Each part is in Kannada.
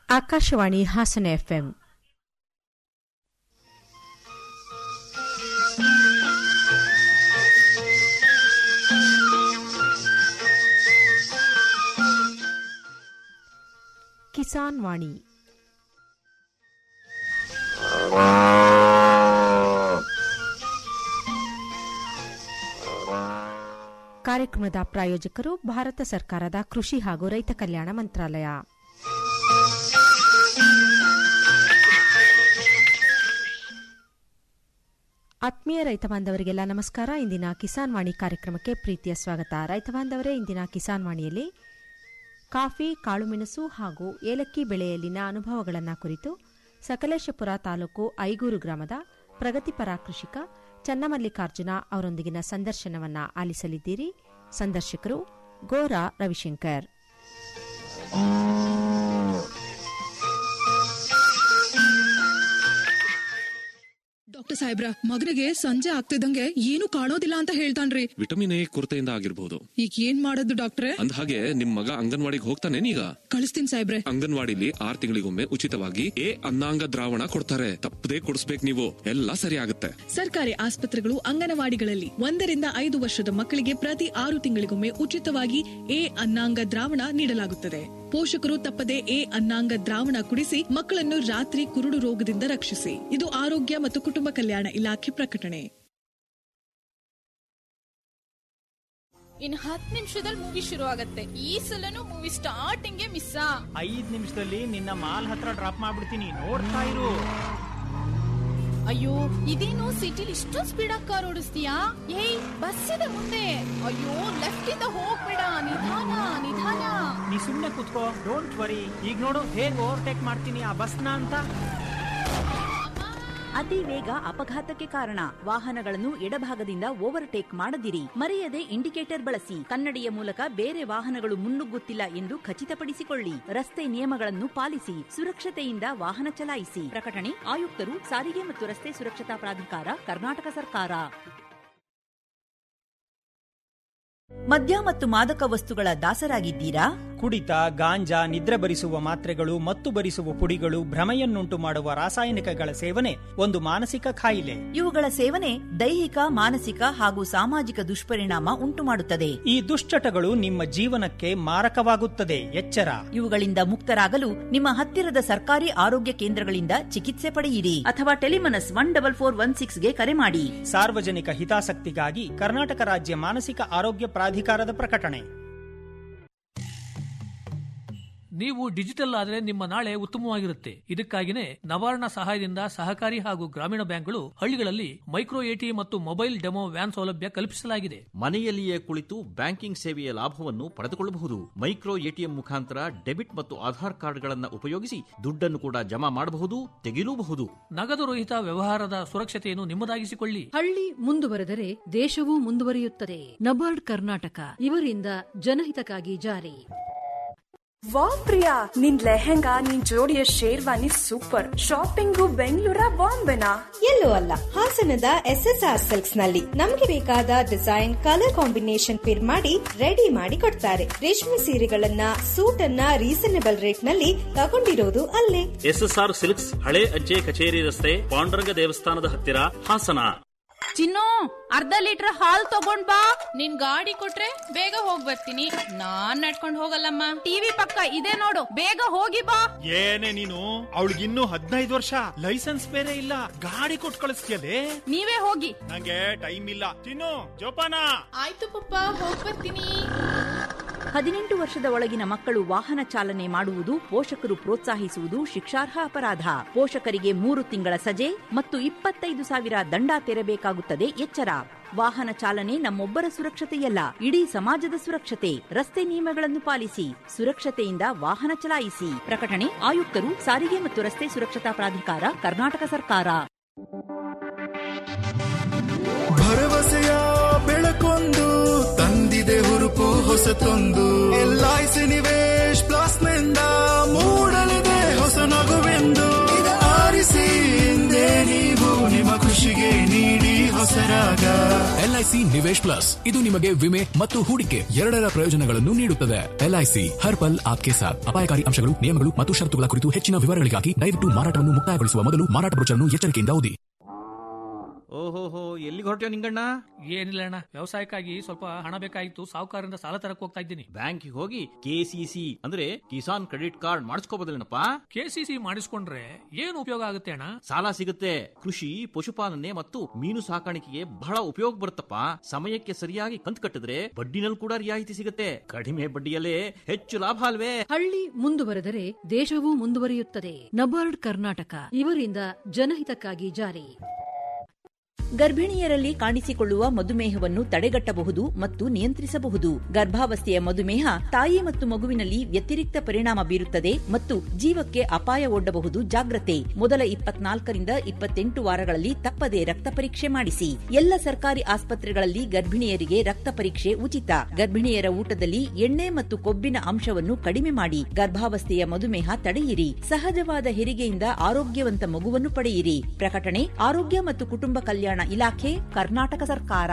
ಆಕಾಶವಾಣಿ ಹಾಸನ ಎಫ್ಎಂ ಕಿಸಾನ್ ವಾಣಿ ಕಾರ್ಯಕ್ರಮದ ಪ್ರಾಯೋಜಕರು ಭಾರತ ಸರ್ಕಾರದ ಕೃಷಿ ಹಾಗೂ ರೈತ ಕಲ್ಯಾಣ ಮಂತ್ರಾಲಯ ಆತ್ಮೀಯ ರೈತ ಬಾಂಧವರಿಗೆಲ್ಲ ನಮಸ್ಕಾರ ಇಂದಿನ ಕಿಸಾನ್ ವಾಣಿ ಕಾರ್ಯಕ್ರಮಕ್ಕೆ ಪ್ರೀತಿಯ ಸ್ವಾಗತ ರೈತ ಬಾಂಧವರೇ ಇಂದಿನ ಕಿಸಾನ್ ವಾಣಿಯಲ್ಲಿ ಕಾಫಿ ಕಾಳುಮೆಣಸು ಹಾಗೂ ಏಲಕ್ಕಿ ಬೆಳೆಯಲ್ಲಿನ ಅನುಭವಗಳನ್ನು ಕುರಿತು ಸಕಲೇಶಪುರ ತಾಲೂಕು ಐಗೂರು ಗ್ರಾಮದ ಪ್ರಗತಿಪರ ಕೃಷಿಕ ಚನ್ನಮಲ್ಲಿಕಾರ್ಜುನ ಅವರೊಂದಿಗಿನ ಸಂದರ್ಶನವನ್ನ ಆಲಿಸಲಿದ್ದೀರಿ ಸಂದರ್ಶಕರು ಗೋರಾ ರವಿಶಂಕರ್ ಡಾಕ್ಟರ್ ಸಾಹೇಬ್ರ ಮಗನಿಗೆ ಸಂಜೆ ಆಗ್ತಿದ್ದಂಗೆ ಏನು ಕಾಣೋದಿಲ್ಲ ಅಂತ ಹೇಳ್ತಾನ್ರಿ ವಿಟಮಿನ್ ಎ ಕೊರತೆಯಿಂದ ಆಗಿರ್ಬೋದು ಈಗ ಏನ್ ಮಾಡೋದು ಡಾಕ್ಟ್ರೆ ಅಂದ ಹಾಗೆ ನಿಮ್ ಮಗ ಅಂಗನವಾಡಿಗೆ ಹೋಗ್ತಾನೇನೀಗ ಕಳಿಸ್ತೀನಿ ಸಾಹೇಬ್ರೆ ಅಂಗನವಾಡಿಲಿ ಆರ್ ತಿಂಗಳಿಗೊಮ್ಮೆ ಉಚಿತವಾಗಿ ಎ ಅನ್ನಾಂಗ ದ್ರಾವಣ ಕೊಡ್ತಾರೆ ತಪ್ಪದೇ ಕೊಡಿಸ್ಬೇಕು ನೀವು ಎಲ್ಲ ಸರಿ ಆಗುತ್ತೆ ಸರ್ಕಾರಿ ಆಸ್ಪತ್ರೆಗಳು ಅಂಗನವಾಡಿಗಳಲ್ಲಿ ಒಂದರಿಂದ ಐದು ವರ್ಷದ ಮಕ್ಕಳಿಗೆ ಪ್ರತಿ ಆರು ತಿಂಗಳಿಗೊಮ್ಮೆ ಉಚಿತವಾಗಿ ಎ ಅನ್ನಾಂಗ ದ್ರಾವಣ ನೀಡಲಾಗುತ್ತದೆ ಪೋಷಕರು ತಪ್ಪದೆ ಎ ಅನ್ನಾಂಗ ದ್ರಾವಣ ಕುಡಿಸಿ ಮಕ್ಕಳನ್ನು ರಾತ್ರಿ ಕುರುಡು ರೋಗದಿಂದ ರಕ್ಷಿಸಿ ಇದು ಆರೋಗ್ಯ ಮತ್ತು ಕುಟುಂಬ ಕಲ್ಯಾಣ ಇಲಾಖೆ ಪ್ರಕಟಣೆ ಇನ್ ಹತ್ತು ನಿಮಿಷದಲ್ಲಿ ಮೂವಿ ಶುರು ಆಗತ್ತೆ ಈ ಸಲನು ಮೂವಿ ಸ್ಟಾರ್ಟಿಂಗ್ ಮಿಸ್ ಐದ್ ನಿಮಿಷದಲ್ಲಿ ನಿನ್ನ ಮಾಲ್ ಹತ್ರ ಡ್ರಾಪ್ ಮಾಡ್ಬಿಡ್ತೀನಿ ನೋಡ್ತಾ ಇರು ಅಯ್ಯೋ ಇದೇನು ಸಿಟಿಲಿ ಇಷ್ಟೊಂದು ಸ್ಪೀಡ್ ಆಗಿ ಕಾರ್ ಓಡಿಸ್ತೀಯಾ ಏಯ್ ಬಸ್ ಇದೆ ಮುಂದೆ ಅಯ್ಯೋ ಲೆಫ್ಟ್ ಇಂದ ಹೋಗ್ಬೇಡ ನಿಧಾನ ನಿಧಾನ ನೀ ಸುಮ್ನೆ ಕುತ್ಕೋ ಡೋಂಟ್ ವರಿ ಈಗ ನೋಡು ಹೇಗ್ ಓವರ್ಟೇಕ್ ಮಾಡ್ತೀನಿ ಆ ಬಸ್ನ ಅಂತ ಅತಿ ವೇಗ ಅಪಘಾತಕ್ಕೆ ಕಾರಣ ವಾಹನಗಳನ್ನು ಎಡಭಾಗದಿಂದ ಓವರ್ಟೇಕ್ ಮಾಡದಿರಿ ಮರೆಯದೆ ಇಂಡಿಕೇಟರ್ ಬಳಸಿ ಕನ್ನಡಿಯ ಮೂಲಕ ಬೇರೆ ವಾಹನಗಳು ಮುನ್ನುಗ್ಗುತ್ತಿಲ್ಲ ಎಂದು ಖಚಿತಪಡಿಸಿಕೊಳ್ಳಿ ರಸ್ತೆ ನಿಯಮಗಳನ್ನು ಪಾಲಿಸಿ ಸುರಕ್ಷತೆಯಿಂದ ವಾಹನ ಚಲಾಯಿಸಿ ಪ್ರಕಟಣೆ ಆಯುಕ್ತರು ಸಾರಿಗೆ ಮತ್ತು ರಸ್ತೆ ಸುರಕ್ಷತಾ ಪ್ರಾಧಿಕಾರ ಕರ್ನಾಟಕ ಸರ್ಕಾರ ಮದ್ಯ ಮತ್ತು ಮಾದಕ ವಸ್ತುಗಳ ದಾಸರಾಗಿದ್ದೀರಾ ಕುಡಿತ ಗಾಂಜಾ ನಿದ್ರೆ ಬರಿಸುವ ಮಾತ್ರೆಗಳು ಮತ್ತು ಬರಿಸುವ ಪುಡಿಗಳು ಭ್ರಮೆಯನ್ನುಂಟು ಮಾಡುವ ರಾಸಾಯನಿಕಗಳ ಸೇವನೆ ಒಂದು ಮಾನಸಿಕ ಕಾಯಿಲೆ ಇವುಗಳ ಸೇವನೆ ದೈಹಿಕ ಮಾನಸಿಕ ಹಾಗೂ ಸಾಮಾಜಿಕ ದುಷ್ಪರಿಣಾಮ ಉಂಟುಮಾಡುತ್ತದೆ ಈ ದುಶ್ಚಟಗಳು ನಿಮ್ಮ ಜೀವನಕ್ಕೆ ಮಾರಕವಾಗುತ್ತದೆ ಎಚ್ಚರ ಇವುಗಳಿಂದ ಮುಕ್ತರಾಗಲು ನಿಮ್ಮ ಹತ್ತಿರದ ಸರ್ಕಾರಿ ಆರೋಗ್ಯ ಕೇಂದ್ರಗಳಿಂದ ಚಿಕಿತ್ಸೆ ಪಡೆಯಿರಿ ಅಥವಾ Tele MANAS one double four one ಸಿಕ್ಸ್ಗೆ ಕರೆ ಮಾಡಿ ಸಾರ್ವಜನಿಕ ಹಿತಾಸಕ್ತಿಗಾಗಿ ಕರ್ನಾಟಕ ರಾಜ್ಯ ಮಾನಸಿಕ ಆರೋಗ್ಯ ಪ್ರಾಧಿಕಾರದ ಪ್ರಕಟಣೆ ನೀವು ಡಿಜಿಟಲ್ ಆದರೆ ನಿಮ್ಮ ನಾಳೆ ಉತ್ತಮವಾಗಿರುತ್ತೆ ಇದಕ್ಕಾಗಿನೇ ನವಾರ್ಣ ಸಹಾಯದಿಂದ ಸಹಕಾರಿ ಹಾಗೂ ಗ್ರಾಮೀಣ ಬ್ಯಾಂಕ್ಗಳು ಹಳ್ಳಿಗಳಲ್ಲಿ ಮೈಕ್ರೋ ಎಟಿ ಮತ್ತು ಮೊಬೈಲ್ ಡೆಮೋ ವ್ಯಾನ್ ಸೌಲಭ್ಯ ಕಲ್ಪಿಸಲಾಗಿದೆ ಮನೆಯಲ್ಲಿಯೇ ಕುಳಿತು ಬ್ಯಾಂಕಿಂಗ್ ಸೇವೆಯ ಲಾಭವನ್ನು ಪಡೆದುಕೊಳ್ಳಬಹುದು ಮೈಕ್ರೋ ಎಟಿಎಂ ಮುಖಾಂತರ ಡೆಬಿಟ್ ಮತ್ತು ಆಧಾರ್ ಕಾರ್ಡ್ಗಳನ್ನು ಉಪಯೋಗಿಸಿ ದುಡ್ಡನ್ನು ಕೂಡ ಜಮಾ ಮಾಡಬಹುದು ತೆಗೆಯಲೂಬಹುದು ನಗದು ರಹಿತ ವ್ಯವಹಾರದ ಸುರಕ್ಷತೆಯನ್ನು ನಿಮ್ಮದಾಗಿಸಿಕೊಳ್ಳಿ ಹಳ್ಳಿ ಮುಂದುವರೆದರೆ ದೇಶವೂ ಮುಂದುವರಿಯುತ್ತದೆ ನಬಾರ್ಡ್ ಕರ್ನಾಟಕ ಇವರಿಂದ ಜನಹಿತಕ್ಕಾಗಿ ಜಾರಿ ವಾ ಪ್ರಿಯಾ ನಿನ್ ಲೆಹೆಂಗಾ ನಿನ್ ಜೋಡಿಯ ಶೇರ್ವಾನಿ ಸೂಪರ್ ಶಾಪಿಂಗು ಬೆಂಗಳೂರ ಬಾಂಬೆನಾ ಎಲ್ಲೂ ಅಲ್ಲ ಹಾಸನದ ಎಸ್ ಎಸ್ ಆರ್ ಸಿಲ್ಕ್ಸ್ ನಲ್ಲಿ ನಮ್ಗೆ ಬೇಕಾದ ಡಿಸೈನ್ ಕಲರ್ ಕಾಂಬಿನೇಷನ್ ಪಿರ್ ಮಾಡಿ ರೆಡಿ ಮಾಡಿ ಕೊಡ್ತಾರೆ ರೇಷ್ಮೆ ಸೀರೆಗಳನ್ನ ಸೂಟ್ ಅನ್ನ ರೀಸನೇಬಲ್ ರೇಟ್ ನಲ್ಲಿ ತಗೊಂಡಿರೋದು ಅಲ್ಲೇ ಎಸ್ಎಸ್ಆರ್ ಸಿಲ್ಕ್ಸ್ ಹಳೆ ಅಜ್ಜೆ ಕಚೇರಿ ರಸ್ತೆ ಪಾಂಡುರಂಗ ದೇವಸ್ಥಾನದ ಹತ್ತಿರ ಹಾಸನ ಚಿನ್ನು ಅರ್ಧ ಲೀಟರ್ ಹಾಲ್ ತಗೊಂಡ್ ಬಾ ನಿನ್ ಗಾಡಿ ಕೊಟ್ರೆ ಬೇಗ ಹೋಗ್ ಬರ್ತೀನಿ ನಾನ್ ನಡ್ಕೊಂಡ್ ಹೋಗಲ್ಲಮ್ಮ ಟಿವಿ ಪಕ್ಕ ಇದೆ ನೋಡು ಬೇಗ ಹೋಗಿ ಬಾ ಏನೇ ನೀನು ಅವಳಿಗಿನ್ನೂ ಹದಿನೈದು ವರ್ಷ ಲೈಸೆನ್ಸ್ ಬೇರೆ ಇಲ್ಲ ಗಾಡಿ ಕೊಟ್ಟು ಕಳಿಸ್ತೀಯಲೇ ನೀವೇ ಹೋಗಿ ನಂಗೆ ಟೈಮ್ ಇಲ್ಲ ತಿನ್ನು ಜೋಪಾನ ಆಯ್ತು ಪಪ್ಪ ಹೋಗ್ ಬರ್ತೀನಿ ಹದಿನೆಂಟು ವರ್ಷದ ಒಳಗಿನ ಮಕ್ಕಳು ವಾಹನ ಚಾಲನೆ ಮಾಡುವುದು ಪೋಷಕರು ಪ್ರೋತ್ಸಾಹಿಸುವುದು ಶಿಕ್ಷಾರ್ಹ ಅಪರಾಧ ಪೋಷಕರಿಗೆ ಮೂರು ತಿಂಗಳ ಸಜೆ ಮತ್ತು ಇಪ್ಪತ್ತೈದು ಸಾವಿರ ದಂಡ ತೆರಬೇಕಾಗುತ್ತದೆ ಎಚ್ಚರ ವಾಹನ ಚಾಲನೆ ನಮ್ಮೊಬ್ಬರ ಸುರಕ್ಷತೆಯಲ್ಲ ಇಡೀ ಸಮಾಜದ ಸುರಕ್ಷತೆ ರಸ್ತೆ ನಿಯಮಗಳನ್ನು ಪಾಲಿಸಿ ಸುರಕ್ಷತೆಯಿಂದ ವಾಹನ ಚಲಾಯಿಸಿ ಪ್ರಕಟಣೆ ಆಯುಕ್ತರು ಸಾರಿಗೆ ಮತ್ತು ರಸ್ತೆ ಸುರಕ್ಷತಾ ಪ್ರಾಧಿಕಾರ ಕರ್ನಾಟಕ ಸರ್ಕಾರ ಭರವಸೆಯ ಬೆಳಕೊಂದು ತಂದಿದೆ ಹುರುಪು ಹೊಸತೊಂದು ಎಲ್ಐಸಿ ನಿವೇಶ್ ಪ್ಲಸ್ ನಿಂದ ಮೂಡಲಿದೆ ಹೊಸ ನಗುವೆಂದು ಇದು ಆರಿಸಿ ಹಿಂದೆ ನೀವು ನಿಮ್ಮ ಖುಷಿಗೆ ನೀಡಿ ಹೊಸ ಸರಾಗ ಎಲ್ಐಸಿ ನಿವೇಶ್ ಪ್ಲಸ್ ಇದು ನಿಮಗೆ ವಿಮೆ ಮತ್ತು ಹೂಡಿಕೆ ಎರಡರ ಪ್ರಯೋಜನಗಳನ್ನು ನೀಡುತ್ತದೆ ಎಲ್ಐಸಿ ಹರ್ ಪಲ್ ಆಪ್ಕೆ ಸಾಥ್ ಅಪಾಯಕಾರಿ ಅಂಶಗಳು ನಿಯಮಗಳು ಮತ್ತು ಷರತ್ತುಗಳ ಕುರಿತು ಹೆಚ್ಚಿನ ವಿವರಗಳಿಗಾಗಿ ದಯವಿಟ್ಟು ಮಾರಾಟವನ್ನು ಮುಕ್ತಾಯಗೊಳಿಸುವ ಮೊದಲು ಮಾರಾಟ ಬ್ರೋಚರ್ನ್ನು ಎಚ್ಚರಿಕೆಯಿಂದ ಓದಿ ಓಹೋಹೋ ಎಲ್ಲಿಗೆ ಹೊರಟ್ಯೋ ನಿಂಗಣ್ಣ ಏನಿಲ್ಲ ಅಣ್ಣ ವ್ಯವಸಾಯಕ್ಕಾಗಿ ಸ್ವಲ್ಪ ಹಣ ಬೇಕಾಗಿತ್ತು ಸಾಹುಕಾರರಿಂದ ಸಾಲ ತರಕ್ ಹೋಗ್ತಾ ಇದ್ದೀನಿ ಬ್ಯಾಂಕಿಗೆ ಹೋಗಿ ಕೆಸಿಸಿ ಅಂದ್ರೆ ಕಿಸಾನ್ ಕ್ರೆಡಿಟ್ ಕಾರ್ಡ್ ಮಾಡಿಸ್ಕೋಬೋದಲ್ಲೇನಪ್ಪ ಕೆಸಿಸಿ ಮಾಡಿಸ್ಕೊಂಡ್ರೆ ಏನು ಉಪಯೋಗ ಆಗುತ್ತೆ ಅಣ್ಣ ಸಾಲ ಸಿಗುತ್ತೆ ಕೃಷಿ ಪಶುಪಾಲನೆ ಮತ್ತು ಮೀನು ಸಾಕಾಣಿಕೆಗೆ ಬಹಳ ಉಪಯೋಗ ಬರುತ್ತಪ್ಪ ಸಮಯಕ್ಕೆ ಸರಿಯಾಗಿ ಕಂತು ಕಟ್ಟಿದ್ರೆ ಬಡ್ಡಿನಲ್ಲಿ ಕೂಡ ರಿಯಾಯಿತಿ ಸಿಗುತ್ತೆ ಕಡಿಮೆ ಬಡ್ಡಿಯಲ್ಲೇ ಹೆಚ್ಚು ಲಾಭ ಅಲ್ವೇ ಹಳ್ಳಿ ಮುಂದುವರೆದರೆ ದೇಶವೂ ಮುಂದುವರಿಯುತ್ತದೆ ನಬಾರ್ಡ್ ಕರ್ನಾಟಕ ಇವರಿಂದ ಜನಹಿತಕ್ಕಾಗಿ ಜಾರಿ ಗರ್ಭಿಣಿಯರಲ್ಲಿ ಕಾಣಿಸಿಕೊಳ್ಳುವ ಮಧುಮೇಹವನ್ನು ತಡೆಗಟ್ಟಬಹುದು ಮತ್ತು ನಿಯಂತ್ರಿಸಬಹುದು ಗರ್ಭಾವಸ್ಥೆಯ ಮಧುಮೇಹ ತಾಯಿ ಮತ್ತು ಮಗುವಿನಲ್ಲಿ ವ್ಯತಿರಿಕ್ತ ಪರಿಣಾಮ ಬೀರುತ್ತದೆ ಮತ್ತು ಜೀವಕ್ಕೆ ಅಪಾಯ ಒಡ್ಡಬಹುದು ಜಾಗ್ರತೆ ಮೊದಲ ಇಪ್ಪತ್ನಾಲ್ಕರಿಂದ ಇಪ್ಪತ್ತೆಂಟು ವಾರಗಳಲ್ಲಿ ತಪ್ಪದೆ ರಕ್ತ ಪರೀಕ್ಷೆ ಮಾಡಿಸಿ ಎಲ್ಲ ಸರ್ಕಾರಿ ಆಸ್ಪತ್ರೆಗಳಲ್ಲಿ ಗರ್ಭಿಣಿಯರಿಗೆ ರಕ್ತ ಪರೀಕ್ಷೆ ಉಚಿತ ಗರ್ಭಿಣಿಯರ ಊಟದಲ್ಲಿ ಎಣ್ಣೆ ಮತ್ತು ಕೊಬ್ಬಿನ ಅಂಶವನ್ನು ಕಡಿಮೆ ಮಾಡಿ ಗರ್ಭಾವಸ್ಥೆಯ ಮಧುಮೇಹ ತಡೆಯಿರಿ ಸಹಜವಾದ ಹೆರಿಗೆಯಿಂದ ಆರೋಗ್ಯವಂತ ಮಗುವನ್ನು ಪಡೆಯಿರಿ ಪ್ರಕಟಣೆ ಆರೋಗ್ಯ ಮತ್ತು ಕುಟುಂಬ ಕಲ್ಯಾಣ ಇಲಾಖೆ ಕರ್ನಾಟಕ ಸರ್ಕಾರ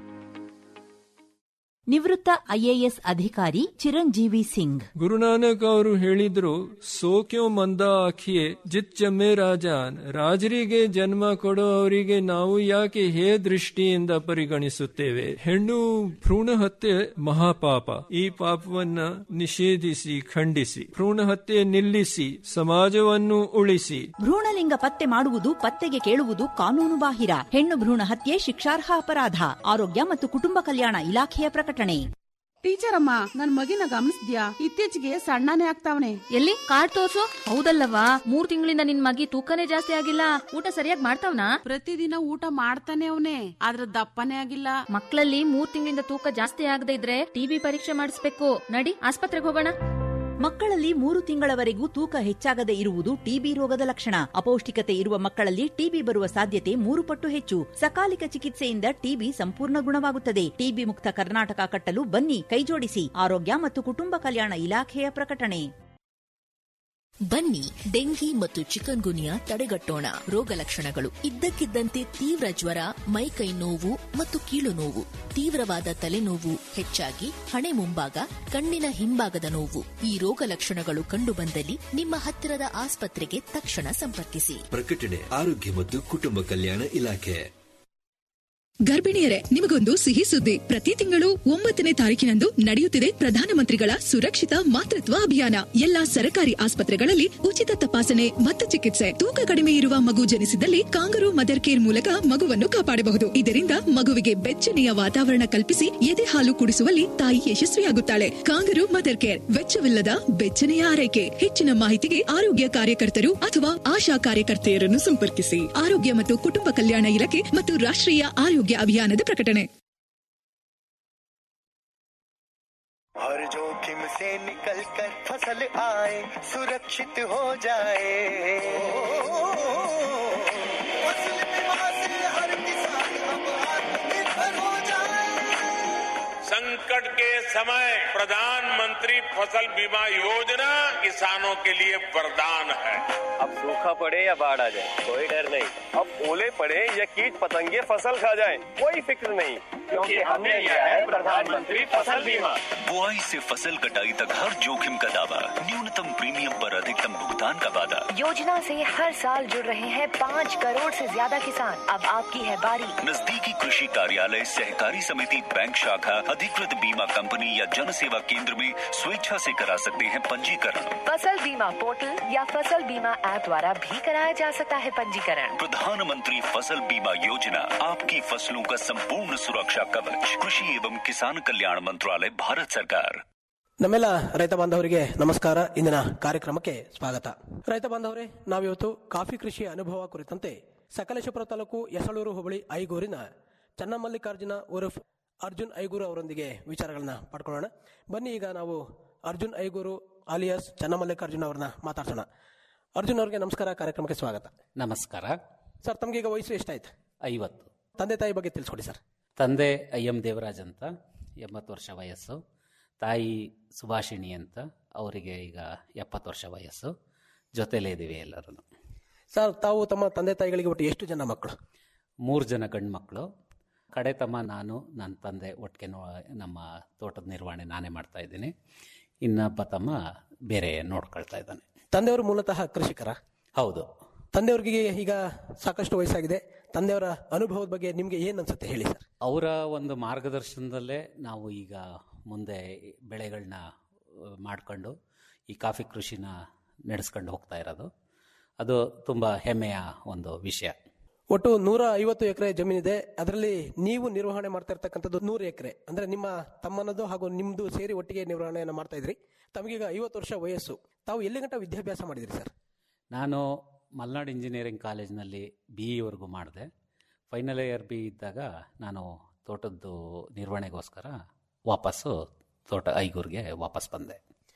ನಿವೃತ್ತ ಐಎಎಸ್ ಅಧಿಕಾರಿ ಚಿರಂಜೀವಿ ಸಿಂಗ್ ಗುರುನಾನಕ್ ಅವರು ಹೇಳಿದ್ರು ಸೋಕ್ಯೋ ಮಂದ ಆಖಿಯೇ ಜಿತ್ ಜಮ್ಮೆ ರಾಜಾನ್ ರಾಜರಿಗೆ ಜನ್ಮ ಕೊಡೋ ಅವರಿಗೆ ನಾವು ಯಾಕೆ ಹೇ ದೃಷ್ಟಿಯಿಂದ ಪರಿಗಣಿಸುತ್ತೇವೆ ಹೆಣ್ಣು ಭ್ರೂಣ ಹತ್ಯೆ ಮಹಾಪಾಪ ಈ ಪಾಪವನ್ನ ನಿಷೇಧಿಸಿ ಖಂಡಿಸಿ ಭ್ರೂಣ ಹತ್ಯೆ ನಿಲ್ಲಿಸಿ ಸಮಾಜವನ್ನು ಉಳಿಸಿ ಭ್ರೂಣಲಿಂಗ ಪತ್ತೆ ಮಾಡುವುದು ಪತ್ತೆಗೆ ಕೇಳುವುದು ಕಾನೂನು ಬಾಹಿರ ಹೆಣ್ಣು ಭ್ರೂಣ ಹತ್ಯೆ ಶಿಕ್ಷಾರ್ಹ ಅಪರಾಧ ಆರೋಗ್ಯ ಮತ್ತು ಕುಟುಂಬ ಕಲ್ಯಾಣ ಇಲಾಖೆಯ ಪ್ರಕಟಣೆ ಟೀಚರ್ ಅಮ್ಮ ನನ್ ಮಗಿನ ಗಮನಿಸ್ದ್ಯಾ ಇತ್ತೀಚೆಗೆ ಸಣ್ಣನೇ ಆಗ್ತಾವನೆ ಎಲ್ಲಿ ಕಾರ್ಡ್ ತೋರ್ಸು ಹೌದಲ್ಲವಾ ಮೂರ್ ತಿಂಗಳಿಂದ ನಿನ್ ಮಗಿ ತೂಕನೇ ಜಾಸ್ತಿ ಆಗಿಲ್ಲ ಊಟ ಸರಿಯಾಗಿ ಮಾಡ್ತಾವ್ನಾ ಪ್ರತಿದಿನ ಊಟ ಮಾಡ್ತಾನೆ ಅವನೇ ಆದ್ರ ದಪ್ಪನೇ ಆಗಿಲ್ಲ ಮಕ್ಕಳಲ್ಲಿ ಮೂರ್ ತಿಂಗಳಿಂದ ತೂಕ ಜಾಸ್ತಿ ಆಗದೆ ಇದ್ರೆ ಟಿಬಿ ಪರೀಕ್ಷೆ ಮಾಡಿಸ್ಬೇಕು ನಡಿ ಆಸ್ಪತ್ರೆಗೆ ಹೋಗೋಣ ಮಕ್ಕಳಲ್ಲಿ ಮೂರು ತಿಂಗಳವರೆಗೂ ತೂಕ ಹೆಚ್ಚಾಗದೆ ಇರುವುದು ಟಿಬಿ ರೋಗದ ಲಕ್ಷಣ ಅಪೌಷ್ಟಿಕತೆ ಇರುವ ಮಕ್ಕಳಲ್ಲಿ ಟಿಬಿ ಬರುವ ಸಾಧ್ಯತೆ ಮೂರು ಪಟ್ಟು ಹೆಚ್ಚು ಸಕಾಲಿಕ ಚಿಕಿತ್ಸೆಯಿಂದ ಟಿಬಿ ಸಂಪೂರ್ಣ ಗುಣವಾಗುತ್ತದೆ ಟಿಬಿ ಮುಕ್ತ ಕರ್ನಾಟಕ ಕಟ್ಟಲು ಬನ್ನಿ ಕೈಜೋಡಿಸಿ ಆರೋಗ್ಯ ಮತ್ತು ಕುಟುಂಬ ಕಲ್ಯಾಣ ಇಲಾಖೆಯ ಪ್ರಕಟಣೆ ಬನ್ನಿ ಡೆಂಗಿ ಮತ್ತು ಚಿಕನ್ ಗುನಿಯಾ ತಡೆಗಟ್ಟೋಣ ರೋಗ ಲಕ್ಷಣಗಳು ಇದ್ದಕ್ಕಿದ್ದಂತೆ ತೀವ್ರ ಜ್ವರ ಮೈಕೈ ನೋವು ಮತ್ತು ಕೀಲು ನೋವು ತೀವ್ರವಾದ ತಲೆನೋವು ಹೆಚ್ಚಾಗಿ ಹಣೆ ಮುಂಭಾಗ ಕಣ್ಣಿನ ಹಿಂಭಾಗದ ನೋವು ಈ ರೋಗ ಲಕ್ಷಣಗಳು ಕಂಡುಬಂದಲ್ಲಿ ನಿಮ್ಮ ಹತ್ತಿರದ ಆಸ್ಪತ್ರೆಗೆ ತಕ್ಷಣ ಸಂಪರ್ಕಿಸಿ ಪ್ರಕಟಣೆ ಆರೋಗ್ಯ ಮತ್ತು ಕುಟುಂಬ ಕಲ್ಯಾಣ ಇಲಾಖೆ ಗರ್ಭಿಣಿಯರೇ ನಿಮಗೊಂದು ಸಿಹಿ ಸುದ್ದಿ ಪ್ರತಿ ತಿಂಗಳು ಒಂಬತ್ತನೇ ತಾರೀಕಿನಂದು ನಡೆಯುತ್ತಿದೆ ಪ್ರಧಾನಮಂತ್ರಿಗಳ ಸುರಕ್ಷಿತ ಮಾತೃತ್ವ ಅಭಿಯಾನ ಎಲ್ಲಾ ಸರ್ಕಾರಿ ಆಸ್ಪತ್ರೆಗಳಲ್ಲಿ ಉಚಿತ ತಪಾಸಣೆ ಮತ್ತು ಚಿಕಿತ್ಸೆ ತೂಕ ಕಡಿಮೆ ಇರುವ ಮಗು ಜನಿಸಿದಲ್ಲಿ ಕಾಂಗರು ಮದರ್ ಕೇರ್ ಮೂಲಕ ಮಗುವನ್ನು ಕಾಪಾಡಬಹುದು ಇದರಿಂದ ಮಗುವಿಗೆ ಬೆಚ್ಚನೆಯ ವಾತಾವರಣ ಕಲ್ಪಿಸಿ ಎದೆ ಹಾಲು ಕುಡಿಸುವಲ್ಲಿ ತಾಯಿ ಯಶಸ್ವಿಯಾಗುತ್ತಾಳೆ ಕಾಂಗರು ಮದರ್ ಕೇರ್ ವೆಚ್ಚವಿಲ್ಲದ ಬೆಚ್ಚನೆಯ ಆರೈಕೆ ಹೆಚ್ಚಿನ ಮಾಹಿತಿಗೆ ಆರೋಗ್ಯ ಕಾರ್ಯಕರ್ತರು ಅಥವಾ ಆಶಾ ಕಾರ್ಯಕರ್ತೆಯರನ್ನು ಸಂಪರ್ಕಿಸಿ ಆರೋಗ್ಯ ಮತ್ತು ಕುಟುಂಬ ಕಲ್ಯಾಣ ಇಲಾಖೆ ಮತ್ತು ರಾಷ್ಟ್ರೀಯ ಆರೋಗ್ಯ ಅಭಿಯಾನದ ಪ್ರಕಟಣೆ हर जोखिम से निकल कर फसल आए सुरक्षित हो जाए फसल बीमा से हर किसान अब आत्मनिर्भर हो जाए संकट के समय प्रधानमंत्री फसल बीमा योजना किसानों के लिए वरदान है अब सूखा पड़े या बाढ़ आ जाए कोई डर नहीं अब ओले पड़े या कीट पतंगे फसल खा जाए कोई फिक्र नहीं क्योंकि हमने लिया है प्रधानमंत्री फसल बीमा बुआई से फसल कटाई तक हर जोखिम का दावा न्यूनतम प्रीमियम पर अधिकतम भुगतान का वादा योजना से हर साल जुड़ रहे हैं पाँच करोड़ से ज्यादा किसान अब आपकी है बारी नजदीकी कृषि कार्यालय सहकारी समिति बैंक शाखा अधिकृत बीमा कंपनी या जन सेवा केंद्र में स्वेच्छा से करा सकते हैं पंजीकरण फसल बीमा पोर्टल या फसल बीमा ऐप द्वारा भी कराया जा सकता है पंजीकरण प्रधानमंत्री फसल बीमा योजना आपकी फसलों का संपूर्ण सुरक्षा कवच कृषि एवं किसान कल्याण मंत्रालय भारत सरकार ನಮ್ಮೆಲ್ಲ ರೈತ ಬಾಂಧವರಿಗೆ ನಮಸ್ಕಾರ ಇಂದಿನ ಕಾರ್ಯಕ್ರಮಕ್ಕೆ ಸ್ವಾಗತ ರೈತ ಬಾಂಧವರೇ ನಾವಿವತ್ತು ಕಾಫಿ ಕೃಷಿಯ ಅನುಭವ ಕುರಿತಂತೆ ಸಕಲೇಶಪುರ ತಾಲೂಕು ಯಸಳೂರು ಹೋಬಳಿ ಐಗೂರಿನ ಚನ್ನಮಲ್ಲಿಕಾರ್ಜುನ ಉರ್ಫ್ ಅರ್ಜುನ್ ಐಗೂರು ಅವರೊಂದಿಗೆ ವಿಚಾರಗಳನ್ನ ಪಡ್ಕೊಳ್ಳೋಣ ಬನ್ನಿ ಈಗ ನಾವು ಅರ್ಜುನ್ ಐಗೂರು ಆಲಿಯಾಸ್ ಚನ್ನಮಲ್ಲಿಕಾರ್ಜುನ ಅವ್ರನ್ನ ಮಾತಾಡ್ಸೋಣ ಅರ್ಜುನ್ ಅವ್ರಿಗೆ ನಮಸ್ಕಾರ ಕಾರ್ಯಕ್ರಮಕ್ಕೆ ಸ್ವಾಗತ ನಮಸ್ಕಾರ ಸರ್ ತಮ್ಗೆ ಈಗ ವಯಸ್ಸು ಎಷ್ಟಾಯ್ತು ಐವತ್ತು ತಂದೆ ತಾಯಿ ಬಗ್ಗೆ ತಿಳಿಸ್ಕೊಡಿ ಸರ್ ತಂದೆ ಐ ಎಂ ದೇವರಾಜ್ ಅಂತ ಎಂಬತ್ತು ವರ್ಷ ವಯಸ್ಸು ತಾಯಿ ಸುಭಾಷಿಣಿ ಅಂತ ಅವರಿಗೆ ಈಗ ಎಪ್ಪತ್ತು ವರ್ಷ ವಯಸ್ಸು ಜೊತೆಲೇ ಇದ್ದೀವಿ ಎಲ್ಲರೂ ಸರ್ ತಾವು ತಮ್ಮ ತಂದೆ ತಾಯಿಗಳಿಗೆ ಒಟ್ಟು ಎಷ್ಟು ಜನ ಮಕ್ಕಳು ಮೂರು ಜನ ಗಂಡು ಮಕ್ಕಳು ಕಡೆ ತಮ್ಮ ನಾನು ನನ್ನ ತಂದೆ ಒಟ್ಟಿಗೆ ನೋ ನಮ್ಮ ತೋಟದ ನಿರ್ವಹಣೆ ನಾನೇ ಮಾಡ್ತಾ ಇದ್ದೀನಿ ಇನ್ನೊಬ್ಬ ತಮ್ಮ ಬೇರೆ ನೋಡ್ಕೊಳ್ತಾ ಇದ್ದಾನೆ ತಂದೆಯವರು ಮೂಲತಃ ಕೃಷಿಕರ ಹೌದು ತಂದೆಯವರಿಗೆ ಈಗ ಸಾಕಷ್ಟು ವಯಸ್ಸಾಗಿದೆ ತಂದೆಯವರ ಅನುಭವದ ಬಗ್ಗೆ ನಿಮ್ಗೆ ಏನ್ ಅನ್ಸುತ್ತೆ ಹೇಳಿ ಸರ್ ಅವರ ಒಂದು ಮಾರ್ಗದರ್ಶನದಲ್ಲೇ ನಾವು ಈಗ ಮುಂದೆ ಬೆಳೆಗಳನ್ನ ಮಾಡಿಕೊಂಡು ಈ ಕಾಫಿ ಕೃಷಿನ ನಡೆಸ್ಕೊಂಡು ಹೋಗ್ತಾ ಇರೋದು ಅದು ತುಂಬ ಹೆಮ್ಮೆಯ ಒಂದು ವಿಷಯ ಒಟ್ಟು ನೂರ ಐವತ್ತು ಎಕರೆ ಜಮೀನಿದೆ ಅದರಲ್ಲಿ ನೀವು ನಿರ್ವಹಣೆ ಮಾಡ್ತಾ ಇರ್ತಕ್ಕಂಥದ್ದು ನೂರು ಎಕರೆ ಅಂದ್ರೆ ನಿಮ್ಮ ತಮ್ಮನದು ಹಾಗೂ ನಿಮ್ದು ಸೇರಿ ಒಟ್ಟಿಗೆ ನಿರ್ವಹಣೆಯನ್ನು ಮಾಡ್ತಾ ಇದ್ರಿ ತಮಗೀಗ ಐವತ್ತು ವರ್ಷ ವಯಸ್ಸು ತಾವು ಎಲ್ಲಿ ಗಂಟ ವಿದ್ಯಾಭ್ಯಾಸ ಮಾಡಿದ್ರಿ ಸರ್ ನಾನು ಮಲ್ನಾಡ್ ಇಂಜಿನಿಯರಿಂಗ್ ಕಾಲೇಜ್ನಲ್ಲಿ ಬಿ ಇವರೆಗೂ ಮಾಡಿದೆ ಫೈನಲ್ ಇಯರ್ ಬಿ ಇದ್ದಾಗ ನಾನು ತೋಟದ್ದು ನಿರ್ವಹಣೆಗೋಸ್ಕರ ವಾಪಸ್ಸು ತೋಟ ಐಗೂರಿಗೆ ವಾಪಸ್ ಬಂದೆ